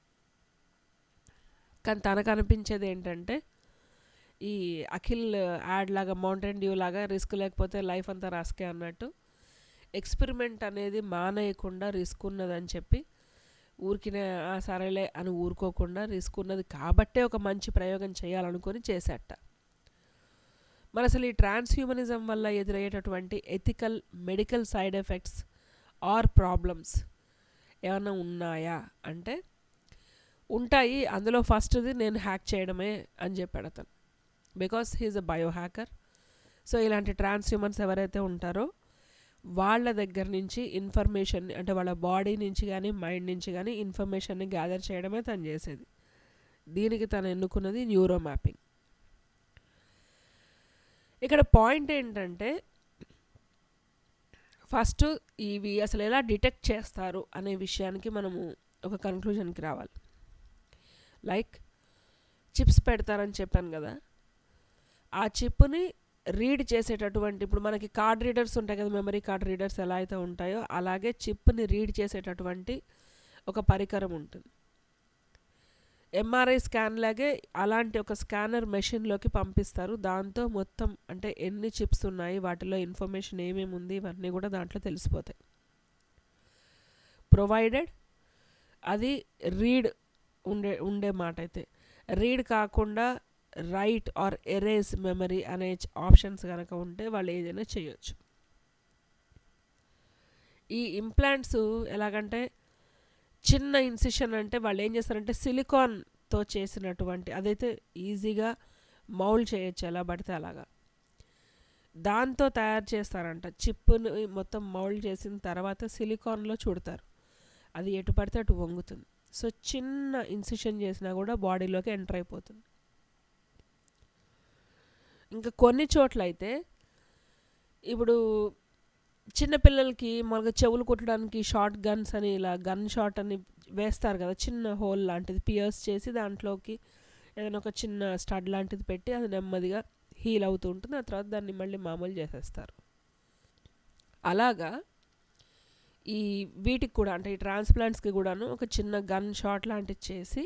కానీ తనకు అనిపించేది ఏంటంటే ఈ అఖిల్ యాడ్ లాగా మౌంటైన్ డ్యూ లాగా రిస్క్ లేకపోతే లైఫ్ అంతా రాస్కే అన్నట్టు ఎక్స్పెరిమెంట్ అనేది మానేయకుండా రిస్క్ ఉన్నదని చెప్పి ఊరికినే "ఆ, సరేలే అని ఊరుకోకుండా రిస్క్ ఉన్నది కాబట్టే ఒక మంచి ప్రయోగం చేయాలనుకొని చేశాట మరి అసలు ఈ ట్రాన్స్ హ్యూమనిజం వల్ల ఎదురయ్యేటటువంటి ethical medical side effects or problems ఏమైనా ఉన్నాయా అంటే ఉంటాయి అందులో ఫస్ట్ది నేను హ్యాక్ చేయడమే అని చెప్పాడు అతను because he is a biohacker so ఇలాంటి ట్రాన్స్ హ్యూమన్స్ ఎవరైతే ఉంటారో వాళ్ళ దగ్గర నుంచి ఇన్ఫర్మేషన్ అంటే వాళ్ళ బాడీ నుంచి కానీ మైండ్ నుంచి కానీ ఇన్ఫర్మేషన్ని గ్యాదర్ చేయడమే తను చేసేది దీనికి తను ఎన్నుకున్నది న్యూరో మ్యాపింగ్ ఇక్కడ పాయింట్ ఏంటంటే ఫస్ట్ ఇవి అసలు ఎలా డిటెక్ట్ చేస్తారు అనే విషయానికి మనము ఒక కన్క్లూజన్కి రావాలి లైక్ చిప్స్ పెడతారని చెప్పాను కదా ఆ చిప్ని రీడ్ చేసేటటువంటి ఇప్పుడు మనకి కార్డ్ రీడర్స్ ఉంటాయి కదా మెమరీ కార్డ్ రీడర్స్ ఎలా అయితే ఉంటాయో అలాగే చిప్ని రీడ్ చేసేటటువంటి ఒక పరికరం ఉంటుంది ఎంఆర్ఐ స్కాన్ లాగే అలాంటి ఒక స్కానర్ మెషిన్లోకి పంపిస్తారు దాంతో మొత్తం అంటే ఎన్ని చిప్స్ ఉన్నాయి వాటిలో ఇన్ఫర్మేషన్ ఏమేమి ఉంది ఇవన్నీ కూడా దాంట్లో తెలిసిపోతాయి ప్రొవైడెడ్ అది రీడ్ ఉండే ఉండే మాట అయితే రీడ్ కాకుండా రైట్ ఆర్ ఎరేస్ మెమరీ అనే ఆప్షన్స్ కనుక ఉంటే వాళ్ళు ఏదైనా చేయొచ్చు ఈ ఇంప్లాంట్స్ ఎలాగంటే చిన్న ఇన్సిషన్ అంటే వాళ్ళు ఏం చేస్తారంటే సిలికాన్ తో చేసినటువంటి అదైతే ఈజీగా మౌల్డ్ చేయొచ్చు ఎలా పడితే అలాగా దాంతో తయారు చేస్తారంట చిప్ను మొత్తం మౌల్డ్ చేసిన తర్వాత సిలికాన్లో చుడతారు అది ఎటు పడితే అటు వంగుతుంది సో చిన్న ఇన్సిషన్ చేసినా కూడా బాడీలోకి ఎంటర్ అయిపోతుంది ఇంకా కొన్ని చోట్ల అయితే ఇప్పుడు చిన్నపిల్లలకి మనకు చెవులు కుట్టడానికి షార్ట్ గన్స్ అని ఇలా గన్ షాట్ అని వేస్తారు కదా చిన్న హోల్ లాంటిది పియర్స్ చేసి దాంట్లోకి ఏదైనా ఒక చిన్న స్టడ్ లాంటిది పెట్టి అది నెమ్మదిగా హీల్ అవుతూ ఉంటుంది ఆ తర్వాత దాన్ని మళ్ళీ మామూలు చేసేస్తారు అలాగా ఈ వీటికి కూడా అంటే ఈ ట్రాన్స్ప్లాంట్స్కి కూడాను ఒక చిన్న గన్ షాట్ లాంటిది చేసి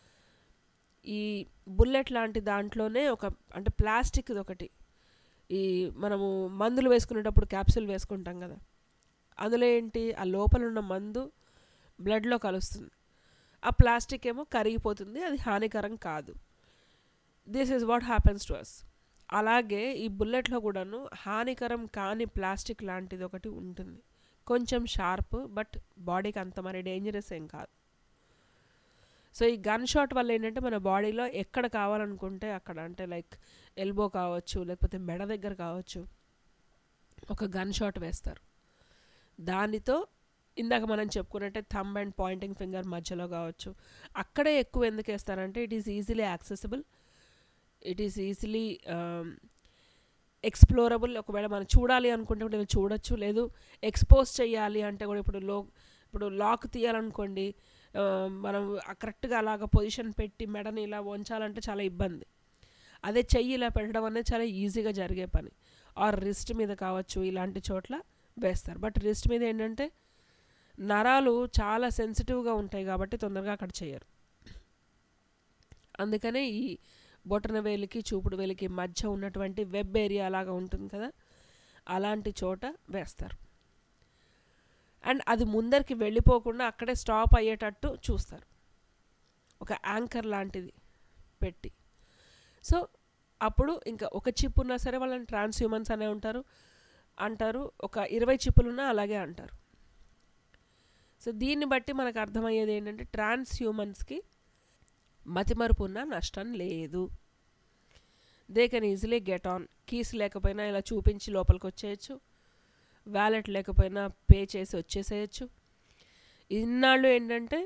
ఈ బుల్లెట్ లాంటి దాంట్లోనే ఒక అంటే ప్లాస్టిక్ ఒకటి ఈ మనము మందులు వేసుకునేటప్పుడు క్యాప్సూల్ వేసుకుంటాం కదా అందులో ఏంటి ఆ లోపల ఉన్న మందు బ్లడ్లో కలుస్తుంది ఆ ప్లాస్టిక్ ఏమో కరిగిపోతుంది అది హానికరం కాదు this is what happens to us అలాగే ఈ బుల్లెట్లో కూడాను హానికరం కాని ప్లాస్టిక్ లాంటిది ఒకటి ఉంటుంది కొంచెం షార్ప్ బట్ బాడీకి అంత మరి డేంజరస్ ఏం కాదు సో ఈ గన్ షాట్ వల్ల ఏంటంటే మన బాడీలో ఎక్కడ కావాలనుకుంటే అక్కడ అంటే లైక్ ఎల్బో కావచ్చు లేకపోతే మెడ దగ్గర కావచ్చు ఒక గన్ షాట్ వేస్తారు దానితో ఇందాక మనం చెప్పుకున్నట్టే థంబ్ అండ్ పాయింటింగ్ ఫింగర్ మధ్యలో కావచ్చు అక్కడే ఎక్కువ ఎందుకు వేస్తారంటే it is easily accessible it is easily explorable ఒకవేళ మనం చూడాలి అనుకుంటే కూడా ఇలా చూడొచ్చు లేదు ఎక్స్పోజ్ చేయాలి అంటే కూడా ఇప్పుడు లో ఇప్పుడు లాక్ తీయాలనుకోండి ఆ, మనం కరెక్ట్గా అలాగ పొజిషన్ పెట్టి మెడని ఇలా వంచాలంటే చాలా ఇబ్బంది అదే చెయ్యి ఇలా పెట్టడం అనేది చాలా ఈజీగా జరిగే పని ఆర్ రిస్ట్ మీద కావచ్చు ఇలాంటి చోట్ల వేస్తారు బట్ రిస్ట్ మీద ఏంటంటే నరాలు చాలా సెన్సిటివ్గా ఉంటాయి కాబట్టి తొందరగా అక్కడ చేయరు అందుకనే ఈ బొటన వేలికి చూపుడు వేలికి మధ్య ఉన్నటువంటి వెబ్ ఏరియా అలాగా ఉంటుంది కదా అలాంటి చోట వేస్తారు అండ్ అది ముందరికి వెళ్ళిపోకుండా అక్కడే స్టాప్ అయ్యేటట్టు చూస్తారు ఒక యాంకర్ లాంటిది పెట్టి సో అప్పుడు ఇంకా ఒక చిప్ ఉన్నా సరే వాళ్ళని ట్రాన్స్ హ్యూమన్స్ అనే ఉంటారు అంటారు ఒక ఇరవై చిప్పులున్నా అలాగే అంటారు సో దీన్ని బట్టి మనకు అర్థమయ్యేది ఏంటంటే ట్రాన్స్ హ్యూమన్స్కి మతిమరుపు ఉన్న నష్టం లేదు they can easily get on keys లేకపోయినా ఇలా చూపించి లోపలికి వచ్చేయచ్చు వ్యాలెట్ లేకపోయినా పే చేసి వచ్చేసేయచ్చు ఇన్నాళ్ళు ఏంటంటే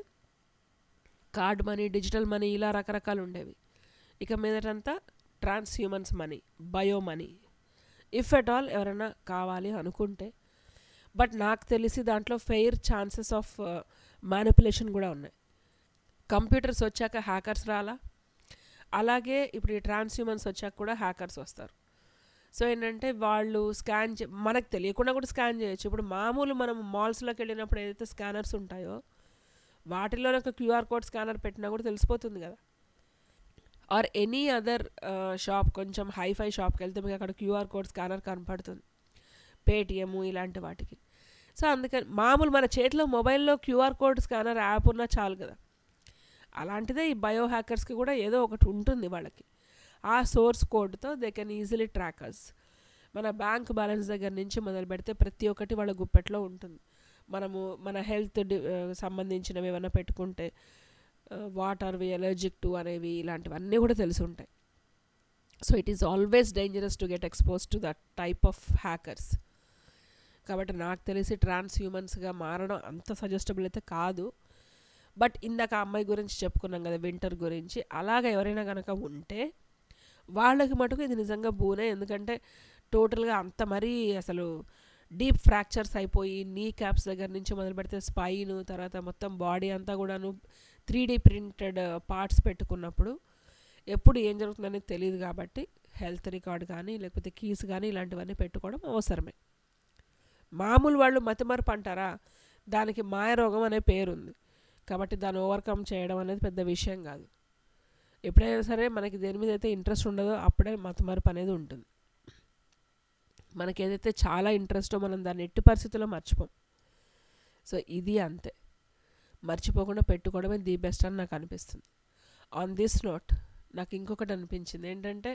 కార్డ్ మనీ డిజిటల్ మనీ ఇలా రకరకాలు ఉండేవి ఇక మీదటంతా transhumans money bio money if at all ఎవరైనా కావాలి అనుకుంటే బట్ నాకు తెలిసి దాంట్లో ఫెయిర్ ఛాన్సెస్ ఆఫ్ మ్యానిపులేషన్ కూడా ఉన్నాయి కంప్యూటర్స్ వచ్చాక హ్యాకర్స్ రాలా అలాగే ఇప్పుడు ఈ ట్రాన్స్ హ్యూమన్స్ వచ్చాక కూడా హ్యాకర్స్ వస్తారు సో ఏంటంటే వాళ్ళు స్కాన్ చే మనకు తెలియకుండా కూడా స్కాన్ చేయొచ్చు ఇప్పుడు మామూలు మనం మాల్స్లోకి వెళ్ళినప్పుడు ఏదైతే స్కానర్స్ ఉంటాయో వాటిలో ఒక క్యూఆర్ కోడ్ స్కానర్ పెట్టినా కూడా తెలిసిపోతుంది కదా ఆర్ ఎనీ అదర్ షాప్ కొంచెం హైఫై షాప్కి వెళ్తే మీకు అక్కడ క్యూఆర్ కోడ్ స్కానర్ కనపడుతుంది పేటిఎం ఇలాంటి వాటికి సో అందుకని మామూలు మన చేతిలో మొబైల్లో క్యూఆర్ కోడ్ స్కానర్ యాప్ ఉన్నా చాలు కదా అలాంటిదే ఈ బయో హ్యాకర్స్కి కూడా ఏదో ఒకటి ఉంటుంది వాళ్ళకి ఆ సోర్స్ కోడ్తో దే కెన్ ఈజీలీ ట్రాకర్స్ మన బ్యాంక్ బ్యాలెన్స్ దగ్గర నుంచి మొదలు పెడితే ప్రతి ఒక్కటి వాళ్ళ గుప్పెట్లో ఉంటుంది మనము మన హెల్త్ డి సంబంధించినవి ఏమైనా పెట్టుకుంటే what are we allergic to అనేవి ఇలాంటివన్నీ కూడా తెలిసి ఉంటాయి so it is always dangerous to get expose to that type of hackers కాబట్టి నాకు తెలిసి ట్రాన్స్ హ్యూమన్స్గా మారడం అంత సజెస్టబుల్ అయితే కాదు బట్ ఇందాక ఆ అమ్మాయి గురించి చెప్పుకున్నాం కదా వింటర్ గురించి అలాగ ఎవరైనా కనుక ఉంటే వాళ్ళకి మటుకు ఇది నిజంగా బూనే ఎందుకంటే టోటల్గా అంత మరీ అసలు డీప్ ఫ్రాక్చర్స్ అయిపోయి నీ క్యాప్స్ దగ్గర నుంచి మొదలు పెడితే స్పైన్ తర్వాత మొత్తం బాడీ అంతా కూడాను త్రీ డీ ప్రింటెడ్ పార్ట్స్ పెట్టుకున్నప్పుడు ఎప్పుడు ఏం జరుగుతుందనేది తెలియదు కాబట్టి హెల్త్ రికార్డ్ కానీ లేకపోతే కీస్ కానీ ఇలాంటివన్నీ పెట్టుకోవడం అవసరమే మామూలు వాళ్ళు మతిమరుపు అంటారా దానికి మాయరోగం అనే పేరుంది కాబట్టి దాన్ని ఓవర్కమ్ చేయడం అనేది పెద్ద విషయం కాదు ఎప్పుడైనా సరే మనకి దేని మీద అయితే ఇంట్రెస్ట్ ఉండదో అప్పుడే మతమరుపు అనేది ఉంటుంది మనకి ఏదైతే చాలా ఇంట్రెస్టో మనం దాన్ని ఎట్టి పరిస్థితుల్లో మర్చిపోం సో ఇది అంతే మర్చిపోకుండా పెట్టుకోవడమే ది బెస్ట్ అని నాకు అనిపిస్తుంది ఆన్ దిస్ నోట్ నాకు ఇంకొకటి అనిపించింది ఏంటంటే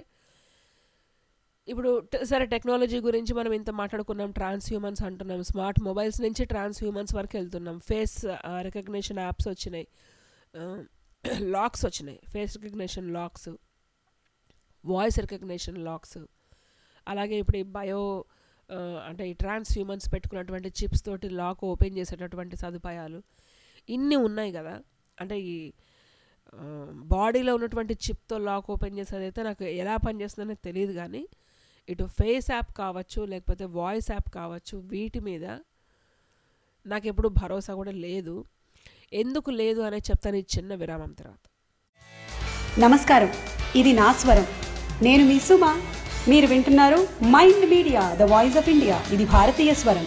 ఇప్పుడు ట- సరే టెక్నాలజీ గురించి మనం ఇంత మాట్లాడుకున్నాం ట్రాన్స్ హ్యూమన్స్ అంటున్నాం స్మార్ట్ మొబైల్స్ నుంచి ట్రాన్స్ హ్యూమన్స్ వరకు వెళ్తున్నాం ఫేస్ రికగ్నిషన్ యాప్స్ వచ్చినాయి ఆ, లాక్స్ వచ్చినాయి face recognition locks voice recognition locks అలాగే ఇప్పుడు ఈ బయో ఆ, అంటే ఈ ట్రాన్స్ హ్యూమన్స్ పెట్టుకున్నటువంటి చిప్స్ తోటి లాక్ ఓపెన్ చేసేటటువంటి సదుపాయాలు ఇన్ని ఉన్నాయి కదా అంటే ఈ బాడీలో ఉన్నటువంటి చిప్తో లాక్ ఓపెన్ చేసేది అయితే నాకు ఎలా పనిచేస్తుందనే తెలియదు కానీ ఇటు ఫేస్ యాప్ కావచ్చు లేకపోతే వాయిస్ యాప్ కావచ్చు వీటి మీద నాకు ఎప్పుడు భరోసా కూడా లేదు ఎందుకు లేదు అనేది చెప్తాను ఈ చిన్న విరామం తర్వాత నమస్కారం ఇది నా స్వరం నేను మీ సుమ మీరు వింటున్నారు mind media the voice of India ఇది భారతీయ స్వరం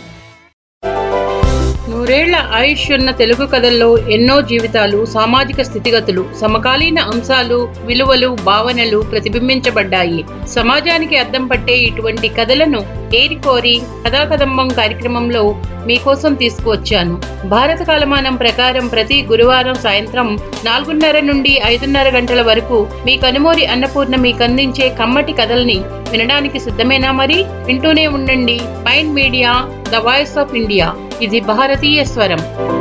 నూరేళ్ల ఆయుష్ ఉన్న తెలుగు కథల్లో ఎన్నో జీవితాలు సామాజిక స్థితిగతులు సమకాలీన అంశాలు విలువలు భావనలు ప్రతిబింబించబడ్డాయి సమాజానికి అద్దం పట్టే ఇటువంటి కథలను ఏరికోరి కథాకదంబం కార్యక్రమంలో మీకోసం తీసుకువచ్చాను భారత కాలమానం ప్రకారం ప్రతి గురువారం సాయంత్రం నాలుగున్నర నుండి ఐదున్నర గంటల వరకు మీ కనుమూరి అన్నపూర్ణ మీకు అందించే కమ్మటి కథల్ని వినడానికి సిద్ధమేనా మరి వింటూనే ఉండండి mind media the voice of India ఇది భారతీయ స్వరం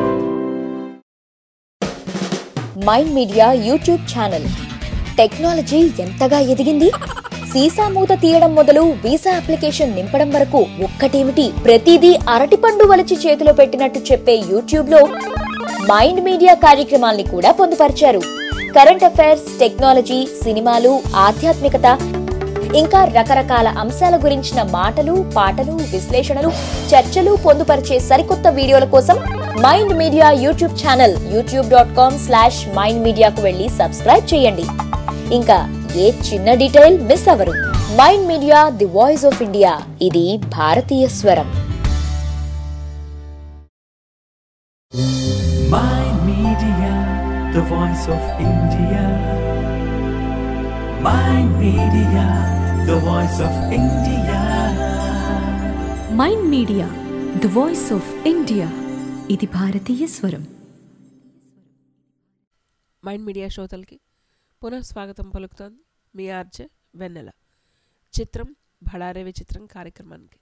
mind media YouTube channel technology ఎంతగా ఎదిగింది సీసా మూత తీయడం మొదలు వీసా అప్లికేషన్ నింపడం వరకు ఒక్కటేమిటి ప్రతిదీ అరటిపండు వలిచి చేతిలో పెట్టినట్టు చెప్పే యూట్యూబ్ లో మైండ్ మీడియా కార్యక్రమాల్ని కూడా పొందుపరిచారు కరెంట్ అఫైర్స్ టెక్నాలజీ సినిమాలు ఆధ్యాత్మికత ఇంకా రకరకాల అంశాల గురించిన మాటలు పాటలు విశ్లేషణలు చర్చలు పొందుపరిచే సరికొత్త వీడియోల కోసం Mind media YouTube channel YouTube dot com slash mind మీడియాకు వెళ్ళి సబ్స్క్రైబ్ చేయండి ఇంకా ఏ చిన్న డీటెయిల్ మిస్ అవ్వరు Mind media the voice of India ఇది భారతీయ స్వరం Mind Media, the voice of India. Mind Media, the voice of India. Mind media the voice of India ఇది భారతీయ స్వరం మైండ్ మీడియా శ్రోతలకి పునః స్వాగతం పలుకుతోంది మీ ఆర్జే వెన్నెల చిత్రం భడారే విచిత్రం కార్యక్రమానికి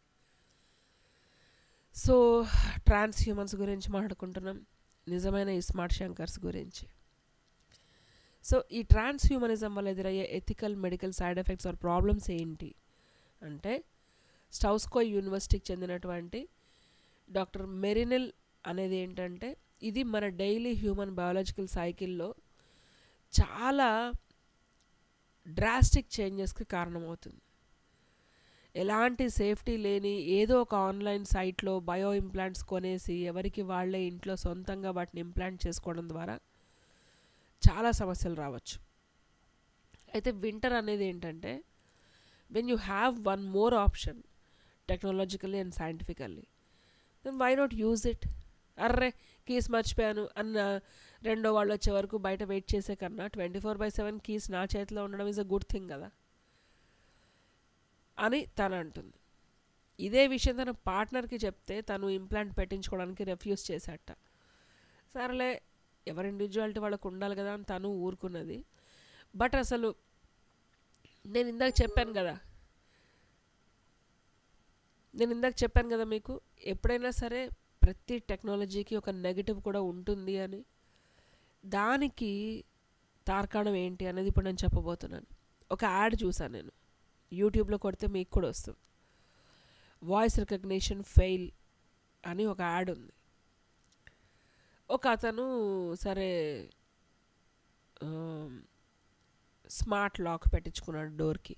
సో ట్రాన్స్ హ్యూమన్స్ గురించి మాట్లాడుకుంటున్నాం నిజమైన ఈ స్మార్ట్ శంకర్స్ గురించి సో ఈ ట్రాన్స్ హ్యూమనిజం వల్ల ఎదురయ్యే ethical medical side effects or problems ఏంటి అంటే స్టౌస్కో యూనివర్సిటీకి చెందినటువంటి డాక్టర్ మెరినిల్ అనేది ఏంటంటే ఇది మన డైలీ హ్యూమన్ బయాలజికల్ సైకిల్లో చాలా డ్రాస్టిక్ చేంజెస్కి కారణమవుతుంది ఎలాంటి సేఫ్టీ లేని ఏదో ఒక ఆన్లైన్ సైట్లో బయో ఇంప్లాంట్స్ కొనేసి ఎవరికి వాళ్ళే ఇంట్లో సొంతంగా వాటిని ఇంప్లాంట్ చేసుకోవడం ద్వారా చాలా సమస్యలు రావచ్చు అయితే వింటర్ అనేది ఏంటంటే when you have one more option technologically and scientifically then why not use it అర్రే కీస్ మర్చిపోయాను అన్న రెండో వాళ్ళు వచ్చే వరకు బయట వెయిట్ చేసే కన్నా twenty four by seven keys నా చేతిలో ఉండడం ఈజ్ అ గుడ్ థింగ్ కదా అని తను అంటుంది ఇదే విషయం తన పార్ట్నర్కి చెప్తే తను ఇంప్లాంట్ పెట్టించుకోవడానికి రెఫ్యూజ్ చేశాట సరేలే ఎవరి ఇండివిజువాలిటీ వాళ్ళకు ఉండాలి కదా అని తను ఊరుకున్నది బట్ అసలు నేను ఇందాక చెప్పాను కదా నేను ఇందాక చెప్పాను కదా మీకు ఎప్పుడైనా సరే ప్రతి టెక్నాలజీకి ఒక నెగిటివ్ కూడా ఉంటుంది అని దానికి తార్కాణం ఏంటి అనేది ఇప్పుడు నేను చెప్పబోతున్నాను ఒక యాడ్ చూసాను నేను యూట్యూబ్లో కొడితే మీకు కూడా వస్తుంది వాయిస్ రికగ్నిషన్ ఫెయిల్ అని ఒక యాడ్ ఉంది ఒక అతను సరే స్మార్ట్ లాక్ పెట్టించుకున్నాడు డోర్కి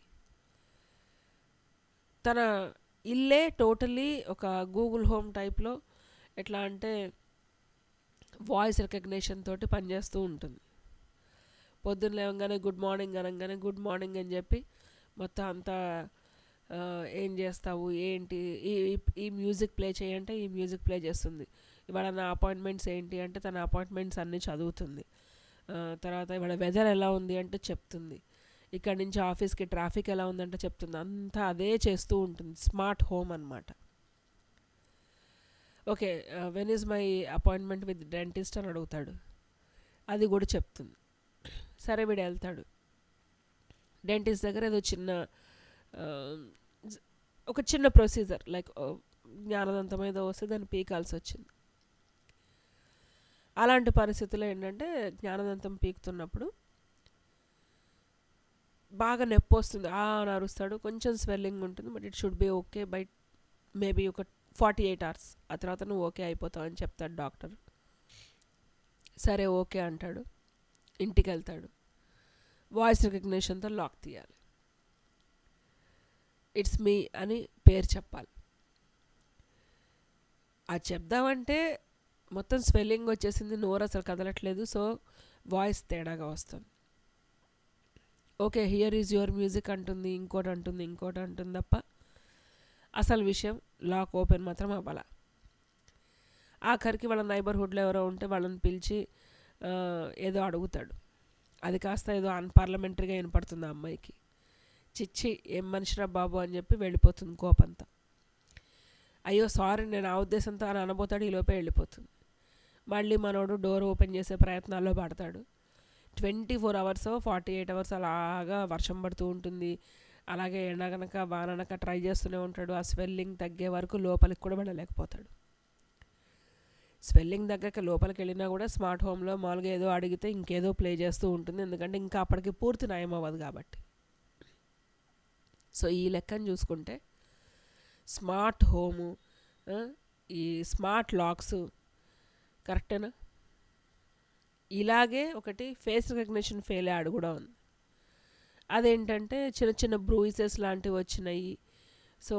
తన ఇల్లే టోటలీ ఒక గూగుల్ హోమ్ టైప్లో ఎట్లా అంటే వాయిస్ రికగ్నేషన్ తోటి పనిచేస్తూ ఉంటుంది పొద్దున్న లేవగానే గుడ్ మార్నింగ్ అనగానే గుడ్ మార్నింగ్ అని చెప్పి మొత్తం అంతా ఆ, ఏం చేస్తావు ఏంటి ఈ ఈ- ఈ మ్యూజిక్ ప్లే చేయంటే ఈ మ్యూజిక్ ప్లే చేస్తుంది ఇవాళ నా అపాయింట్మెంట్స్ ఏంటి అంటే తన అపాయింట్మెంట్స్ అన్నీ చదువుతుంది ఆ, తర్వాత ఇవాళ వెదర్ ఎలా ఉంది అంటే చెప్తుంది ఇక్కడ నుంచి ఆఫీస్కి ట్రాఫిక్ ఎలా ఉందంటే చెప్తుంది అంతా అదే చేస్తూ ఉంటుంది స్మార్ట్ హోమ్ అనమాట okay when is my appointment with dentist అని అడుగుతాడు అది కూడా చెప్తుంది సరే వీడు వెళ్తాడు డెంటిస్ట్ దగ్గర ఏదో చిన్న ఆ, జ- ఒక చిన్న ప్రొసీజర్ లైక్ జ్ఞానదంతం ఏదో వస్తే దాన్ని పీకాల్సి వచ్చింది అలాంటి పరిస్థితుల్లో ఏంటంటే జ్ఞానదంతం పీకుతున్నప్పుడు బాగా నొప్పి వస్తుంది ఆ అని అరుస్తాడు కొంచెం స్వెల్లింగ్ ఉంటుంది but it should be okay by maybe ఒక ఫార్టీ ఎయిట్ అవర్స్ ఆ తర్వాత నువ్వు ఓకే అయిపోతావు అని చెప్తాడు డాక్టర్ సరే ఓకే అంటాడు ఇంటికి వెళ్తాడు వాయిస్ రికగ్నిషన్తో లాక్ తీయాలి ఇట్స్ మీ అని పేరు చెప్పాలి అది చెప్దామంటే మొత్తం స్వెల్లింగ్ వచ్చేసింది నోరు అసలు కదలట్లేదు సో వాయిస్ తేడాగా వస్తుంది okay here is your music అంటుంది ఇంకోటి అంటుంది ఇంకోటి అంటుంది తప్ప అసలు విషయం లాక్ ఓపెన్ మాత్రం అవ్వాల ఆఖరికి వాళ్ళ నైబర్హుడ్లో ఎవరో ఉంటే వాళ్ళని పిలిచి ఆ, ఏదో అడుగుతాడు అది కాస్త ఏదో అన్పార్లమెంటరీగా వినపడుతుంది ఆ అమ్మాయికి చిచ్చి ఏం మనిషిరా బాబు అని చెప్పి వెళ్ళిపోతుంది కోపంతా అయ్యో సారీ నేను ఆ ఉద్దేశంతో అని అనబోతాడు ఈ లోపే వెళ్ళిపోతుంది మళ్ళీ మనోడు డోర్ ఓపెన్ చేసే ప్రయత్నాల్లో పడతాడు twenty four hours forty eight hours అలాగా వర్షం పడుతూ ఉంటుంది అలాగే ఎండగనక వాననక ట్రై చేస్తూనే ఉంటాడు ఆ స్వెల్లింగ్ తగ్గే వరకు లోపలికి కూడా వెళ్ళలేకపోతాడు స్వెల్లింగ్ తగ్గక లోపలికి వెళ్ళినా కూడా స్మార్ట్ హోమ్లో మామూలుగా ఏదో అడిగితే ఇంకేదో ప్లే చేస్తూ ఉంటుంది ఎందుకంటే ఇంకా అప్పటికి పూర్తి నయం అవ్వదు కాబట్టి సో ఈ లెక్కను చూసుకుంటే స్మార్ట్ హోము ఆ, ఈ స్మార్ట్ లాక్స్ కరెక్టేనా ఇలాగే ఒకటి ఫేస్ రికగ్నిషన్ ఫెయిల్ యాడ్ కూడా ఉంది అదేంటంటే చిన్న చిన్న బ్రూయిసెస్ లాంటివి వచ్చినాయి సో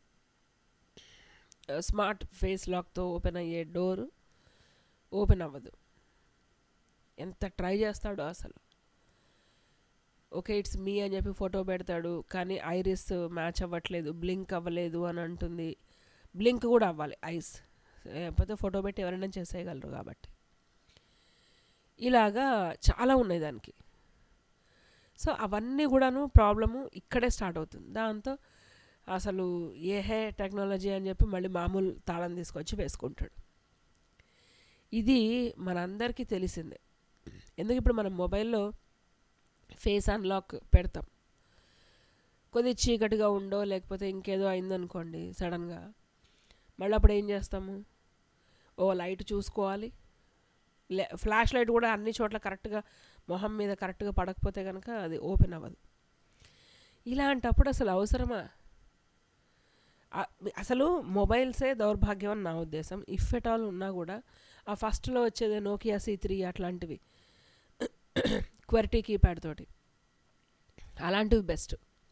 స్మార్ట్ ఫేస్ లాక్తో ఓపెన్ అయ్యే డోర్ ఓపెన్ అవ్వదు ఎంత ట్రై చేస్తాడో అసలు ఓకే ఇట్స్ మీ అని చెప్పి ఫోటో పెడతాడు కానీ ఐరిస్ మ్యాచ్ అవ్వట్లేదు బ్లింక్ అవ్వలేదు అని అంటుంది బ్లింక్ కూడా అవ్వాలి ఐస్ లేకపోతే ఫోటో పెట్టి ఎవరైనా చేసేయగలరు కాబట్టి ఇలాగా చాలా ఉన్నాయి దానికి సో అవన్నీ కూడాను ప్రాబ్లము ఇక్కడే స్టార్ట్ అవుతుంది దాంతో అసలు ఏ హే టెక్నాలజీ అని చెప్పి మళ్ళీ మామూలు తాళం తీసుకొచ్చి వేసుకుంటాడు ఇది మనందరికీ తెలిసిందే ఎందుకు ఇప్పుడు మనం మొబైల్లో ఫేస్ అన్లాక్ పెడతాం కొద్ది చీకటిగా ఉండో లేకపోతే ఇంకేదో అయిందనుకోండి సడన్గా మళ్ళీ అప్పుడు ఏం చేస్తాము ఓ లైట్ చూసుకోవాలి లే ఫ్లాష్ లైట్ కూడా అన్ని చోట్ల కరెక్ట్గా మొహం మీద కరెక్ట్గా పడకపోతే కనుక అది ఓపెన్ అవ్వదు ఇలాంటప్పుడు అసలు అవసరమా ఆ- అసలు మొబైల్సే దౌర్భాగ్యం అని నా ఉద్దేశం ఇఫ్ ఎట్ ఆల్ ఉన్నా కూడా ఆ ఫస్ట్లో వచ్చేది నోకియా సి త్రీ అట్లాంటివి క్వర్టీ కీప్యాడ్ తోటి అలాంటివి బెస్ట్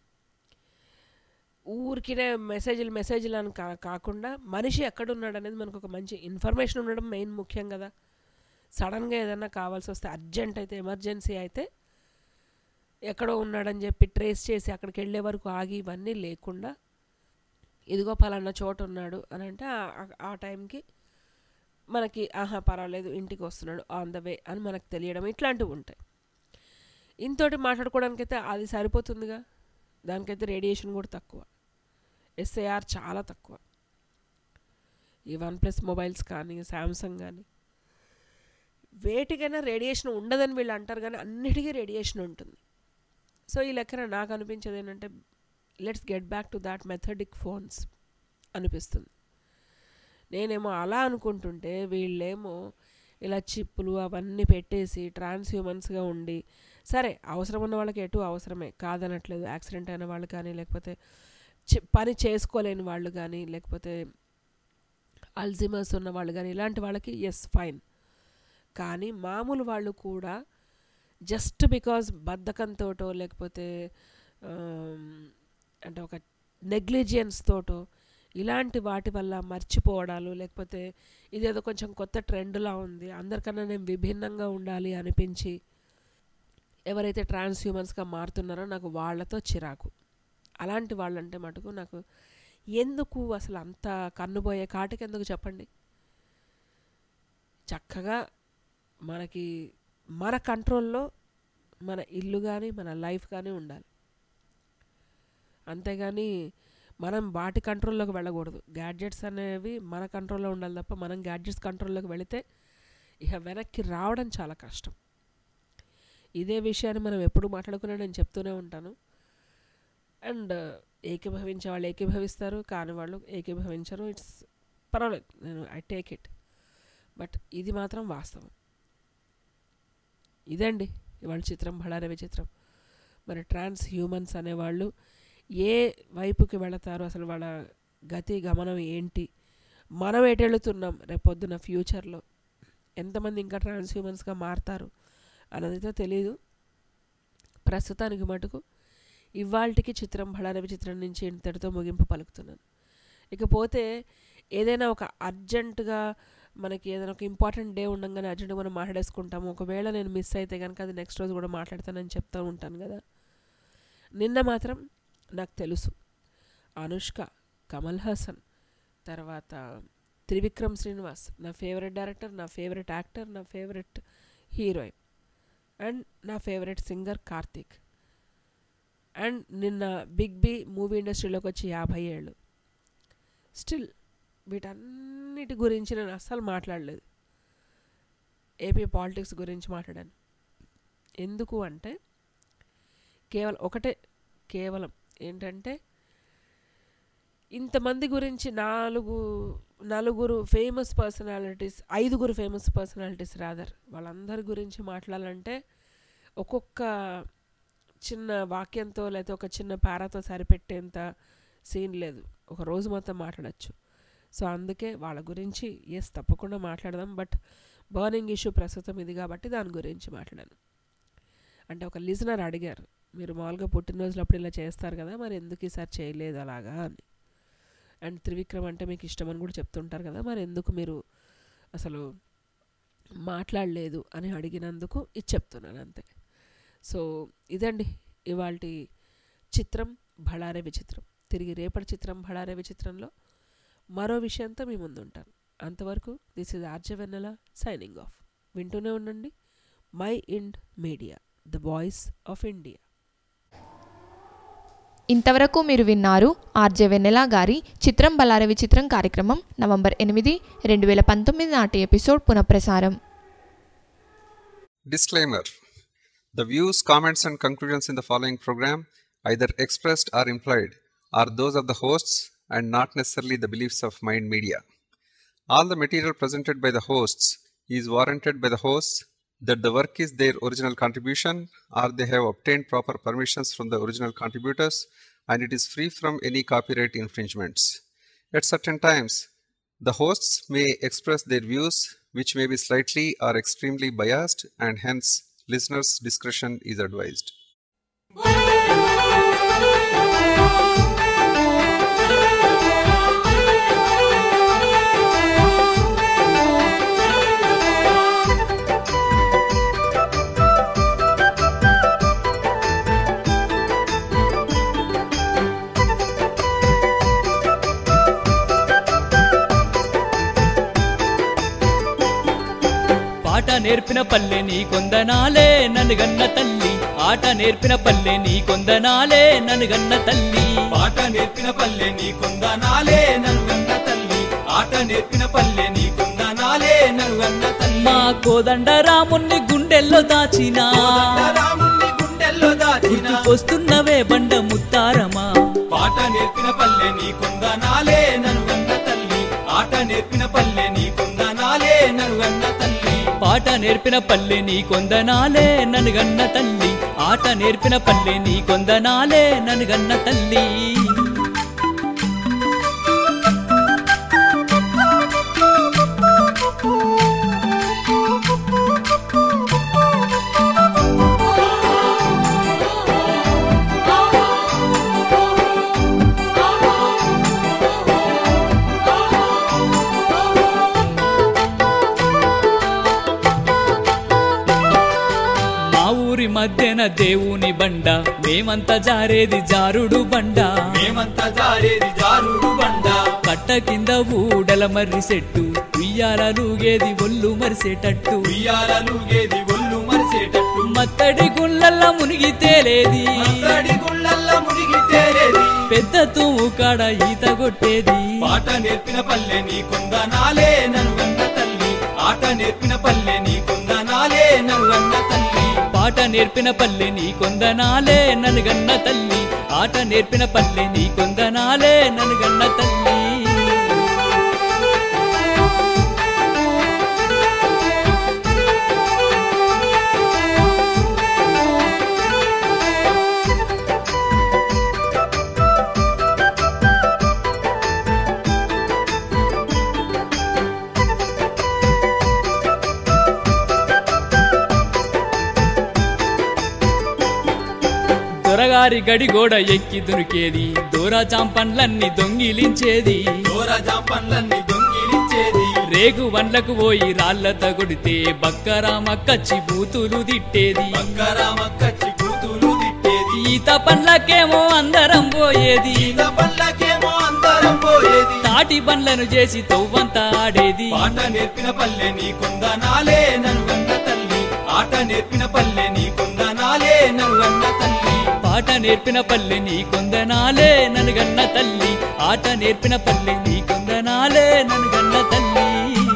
ఊరికినే మెసేజ్లు మెసేజ్లు అని కా కాకుండా మనిషి ఎక్కడున్నాడు అనేది మనకు ఒక మంచి ఇన్ఫర్మేషన్ ఉండడం మెయిన్ ముఖ్యం కదా సడన్గా ఏదైనా కావాల్సి వస్తే అర్జెంట్ అయితే ఎమర్జెన్సీ అయితే ఎక్కడో ఉన్నాడని చెప్పి ట్రేస్ చేసి అక్కడికి వెళ్ళే వరకు ఆగి ఇవన్నీ లేకుండా ఇదిగో పలానా చోట ఉన్నాడు అని అంటే ఆ- ఆ- ఆ టైంకి మనకి ఆహా పర్వాలేదు ఇంటికి వస్తున్నాడు ఆన్ ద వే అని మనకు తెలియడం ఇట్లాంటివి ఉంటాయి ఇంతోటి మాట్లాడుకోవడానికైతే అది సరిపోతుందిగా దానికైతే రేడియేషన్ కూడా తక్కువ ఎస్ఏఆర్ చాలా తక్కువ ఈ వన్ ప్లస్ మొబైల్స్ కానీ శాంసంగ్ కానీ వేటికైనా రేడియేషన్ ఉండదని వీళ్ళు అంటారు కానీ అన్నిటికీ రేడియేషన్ ఉంటుంది సో ఈ లెక్కన నాకు అనిపించేది ఏంటంటే let's get back to that methodic phones అనిపిస్తుంది నేనేమో అలా అనుకుంటుంటే వీళ్ళేమో ఇలా చిప్పులు అవన్నీ పెట్టేసి ట్రాన్స్ హ్యూమన్స్గా ఉండి సరే అవసరం ఉన్న వాళ్ళకి ఎటు అవసరమే కాదనట్లేదు యాక్సిడెంట్ అయిన వాళ్ళు కానీ లేకపోతే చి- పని చేసుకోలేని వాళ్ళు కానీ లేకపోతే అల్జిమర్స్ ఉన్న వాళ్ళు కానీ ఇలాంటి వాళ్ళకి ఎస్ ఫైన్ కానీ మామూలు వాళ్ళు కూడా జస్ట్ బికాజ్ బద్ధకంతోటో లేకపోతే ఆమ్, అంటే ఒక నెగ్లిజియన్స్ తోటో ఇలాంటి వాటి వల్ల మర్చిపోవడాలు లేకపోతే ఇదేదో కొంచెం కొత్త ట్రెండ్లా ఉంది అందరికన్నా నేను విభిన్నంగా ఉండాలి అనిపించి ఎవరైతే ట్రాన్స్ హ్యూమన్స్గా మారుతున్నారో నాకు వాళ్ళతో చిరాకు అలాంటి వాళ్ళంటే మటుకు నాకు ఎందుకు అసలు అంత కన్నుపోయే కాటికి ఎందుకు చెప్పండి చక్కగా మనకి మన కంట్రోల్లో మన ఇల్లు కానీ మన లైఫ్ కానీ ఉండాలి అంతేగాని మనం వాటి కంట్రోల్లోకి వెళ్ళకూడదు గ్యాడ్జెట్స్ అనేవి మన కంట్రోల్లో ఉండాలి తప్ప మనం గ్యాడ్జెట్స్ కంట్రోల్లోకి వెళితే ఇక వెనక్కి రావడం చాలా కష్టం ఇదే విషయాన్ని మనం ఎప్పుడు మాట్లాడుకునే నేను చెప్తూనే ఉంటాను అండ్ ఏకీభవించే వాళ్ళు ఏకీభవిస్తారు కాని వాళ్ళు ఏకీభవించరు ఇట్స్ పర్వాలేదు నేను ఐ టేక్ ఇట్ బట్ ఇది మాత్రం వాస్తవం ఇదండి ఇవాళ చిత్రం బళారే విచిత్రం మరి ట్రాన్స్ హ్యూమన్స్ అనేవాళ్ళు ఏ వైపుకి వెళతారో అసలు వాళ్ళ గతి గమనం ఏంటి మనం ఎటెళ్తున్నాం రేపొద్దున ఫ్యూచర్లో ఎంతమంది ఇంకా ట్రాన్స్ హ్యూమన్స్గా మారుతారు అన్నదైతే తెలియదు ప్రస్తుతానికి మటుకు ఇవాళకి చిత్రం బళారే విచిత్రం నుంచి ఇంతటితో ముగింపు పలుకుతున్నాను ఇకపోతే ఏదైనా ఒక అర్జెంటుగా మనకి ఏదైనా ఒక ఇంపార్టెంట్ డే ఉండగానే అర్జెంట్గా మనం మాట్లాడేసుకుంటాము ఒకవేళ నేను మిస్ అయితే కనుక అది నెక్స్ట్ రోజు కూడా మాట్లాడతానని చెప్తూ ఉంటాను కదా నిన్న మాత్రం నాకు తెలుసు అనుష్క కమల్ హాసన్ తర్వాత త్రివిక్రమ్ శ్రీనివాస్ నా ఫేవరెట్ డైరెక్టర్ నా ఫేవరెట్ యాక్టర్ నా ఫేవరెట్ హీరోయిన్ అండ్ నా ఫేవరెట్ సింగర్ కార్తీక్ అండ్ నిన్న బిగ్ బి మూవీ ఇండస్ట్రీలోకి వచ్చి యాభై ఏళ్ళు స్టిల్ వీటన్నిటి గురించి నేను అస్సలు మాట్లాడలేదు ఏపీ పాలిటిక్స్ గురించి మాట్లాడాను ఎందుకు అంటే కేవలం ఒకటే కేవలం ఏంటంటే ఇంతమంది గురించి నాలుగు నలుగురు ఫేమస్ పర్సనాలిటీస్ ఐదుగురు ఫేమస్ పర్సనాలిటీస్ రాదర్ వాళ్ళందరి గురించి మాట్లాడాలంటే ఒక్కొక్క చిన్న వాక్యంతో లేకపోతే ఒక చిన్న పారాతో సరిపెట్టేంత సీన్ లేదు ఒక రోజు మొత్తం మాట్లాడచ్చు సో అందుకే వాళ్ళ గురించి ఎస్ తప్పకుండా మాట్లాడదాం బట్ బర్నింగ్ ఇష్యూ ప్రస్తుతం ఇది కాబట్టి దాని గురించి మాట్లాడాను అంటే ఒక లిజనర్ అడిగారు మీరు మామూలుగా పుట్టినరోజులప్పుడు ఇలా చేస్తారు కదా మరి ఎందుకు ఈసారి చేయలేదు అలాగా అని అండ్ త్రివిక్రమ్ అంటే మీకు ఇష్టమని కూడా చెప్తుంటారు కదా మరి ఎందుకు మీరు అసలు మాట్లాడలేదు అని అడిగినందుకు ఇది చెప్తున్నాను అంతే సో ఇదండి ఇవాళ చిత్రం భళారే విచిత్రం తిరిగి రేపటి చిత్రం భళారే విచిత్రంలో మరో విషయంతో మీ ముందు ఉంటాను అంతవరకు దిస్ ఇస్ ఆర్జవెన్నెల సైనింగ్ ఆఫ్ వింటూనే ఉండండి my ఇండ్ media the voice of India ఇంతవరకు మీరు విన్నారు ఆర్జే వెన్నెల గారి చిత్రం బలార విచిత్రం కార్యక్రమం నవంబర్ ఎనిమిది రెండు వేల పంతొమ్మిది నాటి ఎపిసోడ్ పునఃప్రసారం Disclaimer The views, comments, and conclusions in the following program, either expressed or implied, are those of the hosts and not necessarily the beliefs of Mind Media. All the material presented by the hosts is warranted by the hosts that the work is their original contribution or they have obtained proper permissions from the original contributors and it is free from any copyright infringements. At certain times, the hosts may express their views, which may be slightly or extremely biased, and hence listeners' discretion is advised. పాట నేర్పిన పల్లె నీ కొందనాలే నన్ను గన్న తల్లి ఆట నేర్పిన పల్లె నీ కొందనాలే నన్ను గన్న తల్లి పాట నేర్పిన పల్లె నీ కొందనాలే నన్ను తల్లి ఆట నేర్పిన పల్లె నీ కొందనాలే నన్ను తల్లి మా కోదండ రాముణ్ణి గుండెల్లో దాచిన రాముణ్ణి గుండెల్లో దాచిన వస్తున్నవే బండ ముత్తారమా పాట నేర్పిన పల్లె నీ కొందనాలే నన్ను తల్లి ఆట నేర్పిన పల్లె నీ కొందనాలే నన్ను తల్లి పాట నేర్పిన పల్లె నీ కొందనాలే నన్ను గన్న తల్లి ఆట నేర్పిన పల్లె నీ కొందనాలే నన్ను గన్న తల్లి మా ఊరి మధ్యన దేవుని బండ మేమంతా జారేది జారుడు బండ మేమంతా జారేది జారుడు బండ కట్ట కింద ఊడల మర్రి సెట్టు ఉయ్యాలలుగేది ఒళ్ళు మరిసేటట్టు ఉయ్యాలలుగేది ఒళ్ళు మరిసేటట్టు మత్తడి గుళ్ళల్లా మునిగి తేలేది మత్తడి గుళ్ళల్లా మునిగి తేలేది పెద్ద తూము కాడ ఈత కొట్టేది పాట నేర్పిన పల్లె నీ కొందనాలే నన్ను తల్లి ఆట నేర్పిన పల్లె నీ కొందనాలే నన్ను తల్లి పాట నేర్పిన పల్లె నీ కొందనాలే నన్ను గన్న తల్లి ఆట నేర్పిన పల్లె నీ కొందనాలే నన్ను గన్న తల్లి అమ్మగారి గడిగోడ ఎక్కి దునికేది దూర చాంపన్లన్నీ దొంగిలించేది దూర జాంపన్లన్నీ దొంగిలించేది రేగు వండ్లకు పోయి రాళ్లత కొడితే బక్కరామక్కచ్చి బూతులు తిట్టేది బక్కరామక్కచ్చి బూతులు తిట్టేది ఈత పండ్లకేమో అందరం పోయేది ఈత పల్లకేమో అందరం పోయేది తాటి బండ్లను చేసి తవ్వంత ఆడేది పాట నేర్పిన పల్లె నీ కొందనాలే ననుగన్న తల్లి ఆట నేర్పిన పల్లె నీ కొందనాలే ననుగన్న తల్లి పాట నేర్పిన పల్లె నీ కొందనాలే ననుగన్న తల్లి ఆట నేర్పిన పల్లె నీ కొందనాలే ననుగన్న తల్లి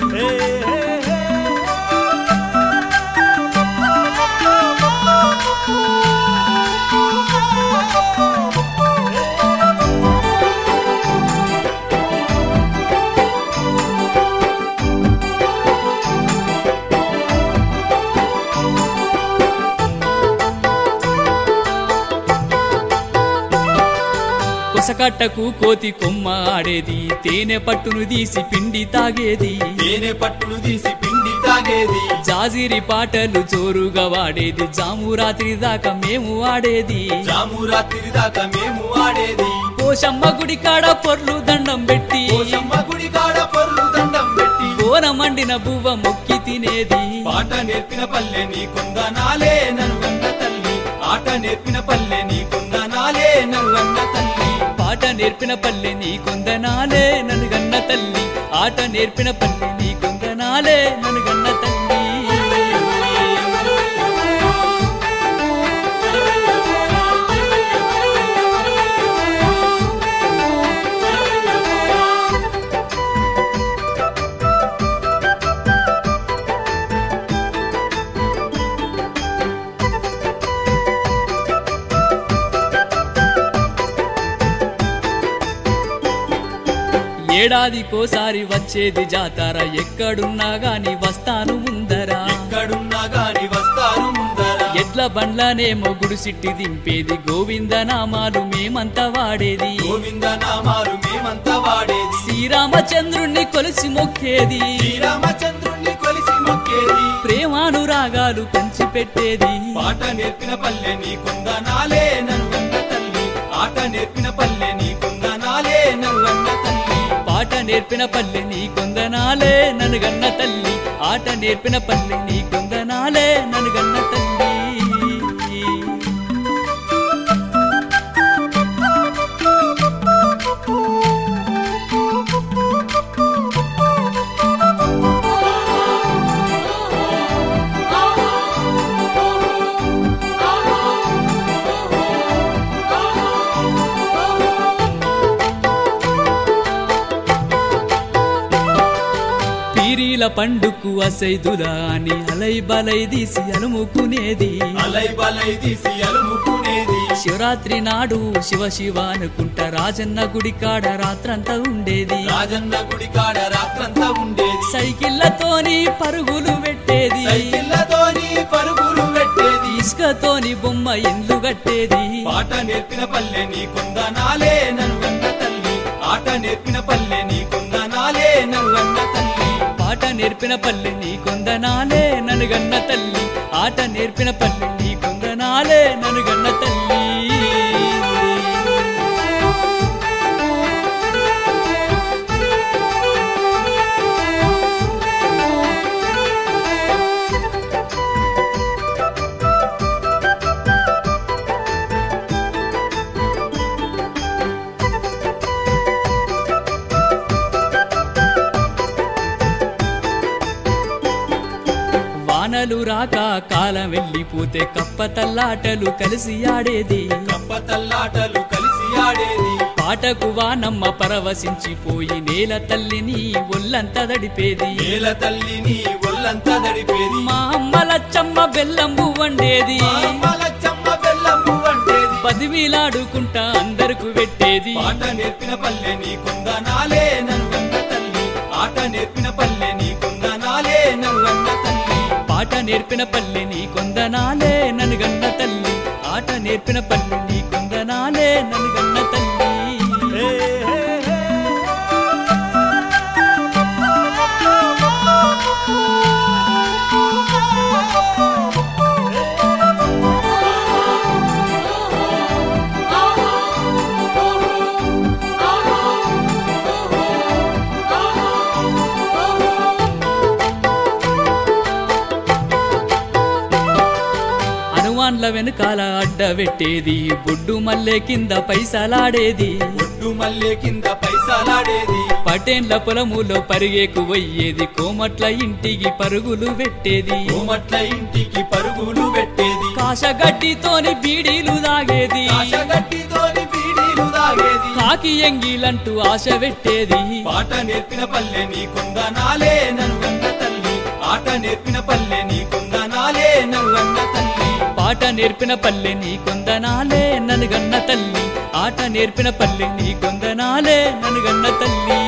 కొసకట్టకు కోతి కొమ్మ ఆడేది తేనె పట్టును తీసి పిండి తాగేది తేనె పట్టును తీసి పిండి తాగేది జాజిరి పాటలు జోరుగా వాడేది జాము రాత్రి దాకా మేము ఆడేది జాము రాత్రి దాకా మేము ఆడేది పోషమ్మ గుడి కాడ పొర్లు దండం పెట్టి పోషమ్మ గుడి కాడ పొర్లు దండం పెట్టి కోన మండిన బువ్వ మొక్కి తినేది పాట నేర్పిన పల్లె నీ కొందనాలే ననుగన్న తల్లి ఆట నేర్పిన పల్లె నీ కొందనాలే ననుగన్న తల్లి పాట నేర్పిన పల్లె నీ కొందనాలే ననుగన్న తల్లి ఆట నేర్పిన పల్లె నీ కొందనాలే ననుగన్న తల్లి ఏడాదికోసారి వచ్చేది జాతర ఎక్కడున్నా గాని వస్తాను ముందరా ఎక్కడున్నా గాని వస్తారు ముందర ఎడ్ల బండ్లనేమో గుడిసిట్టి దింపేది గోవింద నామాలు మేమంతా వాడేది గోవింద నామాలు మేమంతా వాడేది శ్రీరామచంద్రుణ్ణి కొలిసి మొక్కేది శ్రీరామచంద్రుణ్ణి కొలిసి మొక్కేది ప్రేమానురాగాలు పంచిపెట్టేది పాట నేర్పిన పల్లె నీ కొందనాలే ననుగన్న తల్లి ఆట నేర్పిన పల్లె నీ కొందనాలే ననుగన్న తల్లి పాట నేర్పిన పల్లె నీ కొందనాలే ననుగన్న తల్లి ఆట నేర్పిన పల్లె నీ కొందనాలే ననుగన్న తల్లి పీరీల పండుకు అసైదులా అని అలై బలై తీసి అలుముకునేది అలై బలై తీసి అలుముకునేది శివరాత్రి నాడు శివ శివ అనుకుంటా రాజన్న గుడి కాడ రాత్రంతా ఉండేది రాజన్న గుడి కాడ రాత్రంతా ఉండేది సైకిళ్ళతోని పరుగులు పెట్టేది సైకిళ్ళతోని పరుగులు పెట్టేది ఇసుకతోని బొమ్మ ఇండ్లు కట్టేది పాట నేర్పిన పల్లె నీ కొందనాలే ననుగన్న తల్లి ఆట నేర్పిన పల్లె నీ కొందనాలే ననుగన్న తల్లి పాట నేర్పిన పల్లె నీ కొందనాలే ననుగన్న తల్లి ఆట నేర్పిన పల్లె నీ కొందనాలే ననుగన్న తల్లి వానలు రాక కాలం వెళ్ళిపోతే కప్ప తల్లాటలు కలిసి ఆడేది కప్ప తల్లాటలు కలిసి ఆడేది పాటకు వానమ్మ పరవశించిపోయి నేల తల్లిని ఒళ్ళంతా దడిపేది నేల తల్లిని ఒళ్ళంతా దడిపేది మా అమ్మ లచ్చమ్మ బెల్లంబు వండేది మలచ్చమ్మ బెల్లము వంటేది పదివిలాడుకుంటా అందరకు పెట్టేది పాట నేర్పిన పల్లె నీ కొందనాలే ననుగన్న తల్లి ఆట నేర్పిన పల్లె నీ కొందనాలే ననుగన్న తల్లి పాట నేర్పిన పల్లె నీ కొందనాలే ననుగన్న తల్లి ఆట నేర్పిన పల్లె నీ కొందనాలే ననుగన్న తల్లి సామాన్ల వెనుకాల అడ్డబెట్టేది బొడ్డు మల్లె కింద పైసలాడేది ఒడ్డు మల్లె కింద పైసలాడేది పటేన్ల పొలములో పరిగేకు పోయేది కోమట్ల ఇంటికి పరుగులు పెట్టేది కోమట్ల ఇంటికి పరుగులు పెట్టేది కాశగడ్డితోని బీడీలు దాగేది కాశగడ్డితోని బీడీలు తాగేది కాకి ఎంగిలంటూ ఆశ పెట్టేది పాట నేర్పిన పల్లె నీ కొందనాలే ననుగన్న తల్లి ఆట నేర్పిన పల్లె నీ కొందనాలే ననుగన్న తల్లి పాట నేర్పిన పల్లె నీ కొందనాలే ననుగన్న తల్లి ఆట నేర్పిన పల్లె నీ కొందనాలే ననుగన్న తల్లి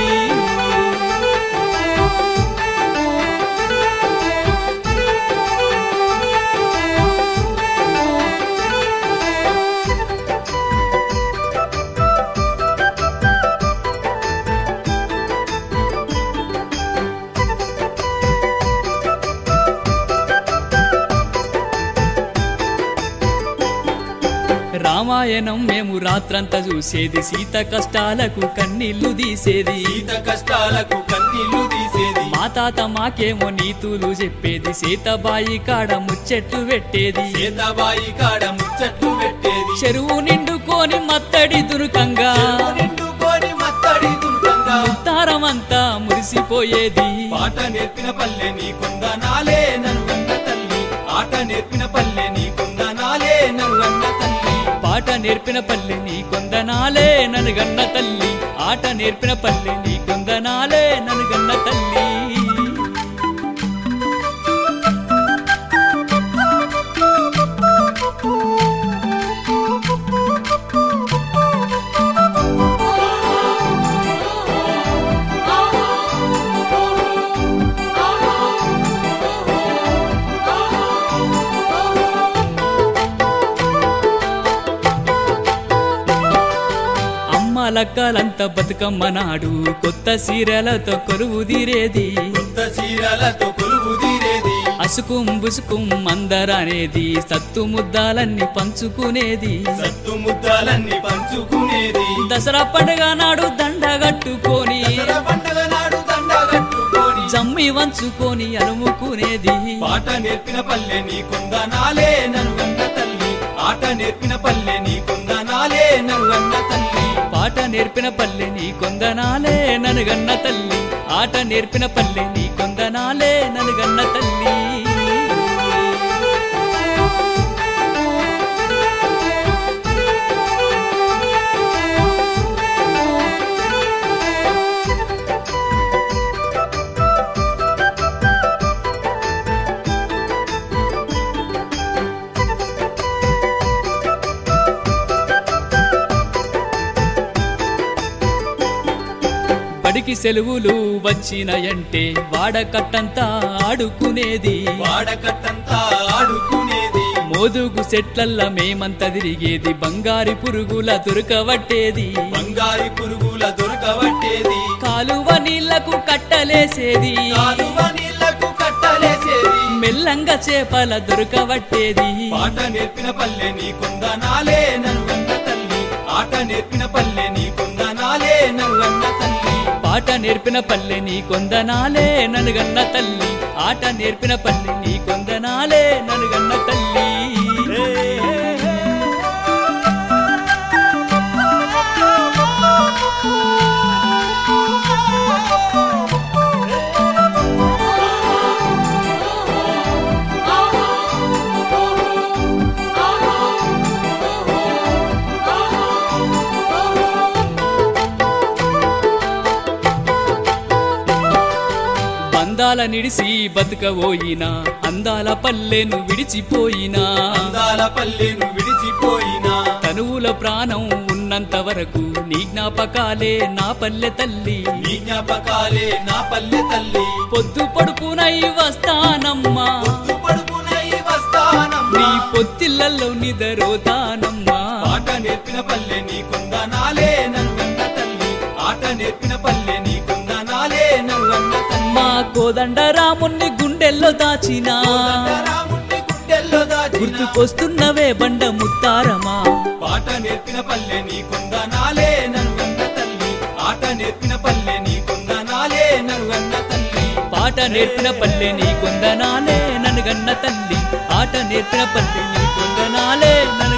రామాయణం మేము రాత్రంతా చూసేది సీత కష్టాలకు కన్నీళ్లు తీసేది సీత కష్టాలకు కన్నీళ్లు తీసేది మా తాత మాకేమో నీతులు చెప్పేది సీతబాయి కాడ ముచ్చట్లు పెట్టేది సీతాబాయి కాడ ముచ్చట్లు పెట్టేది చెరువు నిండుకొని మత్తడి దురుకంగా నిండుకొని మత్తడి దుర్గంగా ముత్తారమంతా మురిసిపోయేది పాట నేర్పిన పల్లె నీ కొందనాలే ననుగన్న తల్లి ఆట నేర్పిన పల్లె నీ కొందనాలే ననుగన్న తల్లి పాట నేర్పిన పల్లె నీ కొందనాలే ననుగన్న తల్లి ఆట నేర్పిన పల్లె నీ కొందనాలే ననుగన్న తల్లి అమ్మలక్కలంతా బతుకమ్మ నాడు కొత్త సీరలతో కొలువు తీరేది కొత్త చీరలతో కొలువు తీరేది అసుకుం బుసుకుం అందరనేది సత్తు ముద్దాలన్నీ పంచుకునేది సత్తు ముద్దాలన్నీ పంచుకునేది దసరా పండుగ నాడు దండగట్టుకొని దసరా పండుగ నాడు దండ కట్టుకొని జమ్మి వంచుకొని అలుముకునేది పాట నేర్పిన పల్లె నీ కొందనాలే ననుగన్న తల్లి ఆట నేర్పిన పల్లె నీ కొందనాలే ననుగన్న తల్లి పాట నేర్పిన పల్లె నీ కొందనాలే ననుగన్న తల్లి ఆట నేర్పిన పల్లె నీ కొందనాలే ననుగన్న తల్లి బడికి సెలవులు వచ్చినాయంటే వాడకట్టంతా ఆడుకునేది వాడకట్టంతా ఆడుకునేది మోదుగు చెట్లల్ల మేమంతా తిరిగేది బంగారి పురుగుల దొరకవట్టేది బంగారి పురుగుల దొరకబట్టేది కాలువ నీళ్లకు కట్టలేసేది కాలువ నీళ్లకు కట్టలేసేది మెల్లంగా చేపల దొరకవట్టేది పాట నేర్పిన పల్లె నీ కొందనాలే ననుగన్న తల్లి ఆట నేర్పిన పల్లె నీ కొందనాలే ననుగన్న తల్లి పాట నేర్పిన పల్లె నీ కొందనాలే ననుగన్న తల్లి ఆట నేర్పిన పల్లె నీ కొందనాలే ననుగన్న తల్లి బంధాల నిడిసి బతుకబోయినా అందాల పల్లెను విడిచిపోయినా అందాల పల్లెను విడిచిపోయినా తనువుల ప్రాణం ఉన్నంత వరకు నీ జ్ఞాపకాలే నా పల్లె తల్లి నీ జ్ఞాపకాలే నా పల్లె తల్లి పొద్దు పడుపునై వస్తానమ్మా పడుపునై వస్తానమ్మా నీ పొత్తిళ్ళల్లో నిదరోతానమ్మా ఆట నేర్పిన పల్లె నీ కొందనాలే ననుగన్న తల్లి ఆట నేర్పిన పల్లె నీ కొందనాలే ననుగన్న తల్లి మా కోదండ రాముణ్ణి గుండెల్లో దాచినా రాముణ్ణి గుండెల్లో దాచిన గుర్తుకొస్తున్నవే బండ ముత్తారమా పాట నేర్పిన పల్లె నీ కొందనాలే ననుగన్న తల్లి ఆట నేర్పిన పల్లె నీ కొందనాలే ననుగన్న తల్లి పాట నేర్పిన పల్లె నీ కొందనాలే నన్ను నన్ను గన్న తల్లి ఆట నేర్పిన పల్లె నీ కొందనాలే నన్ను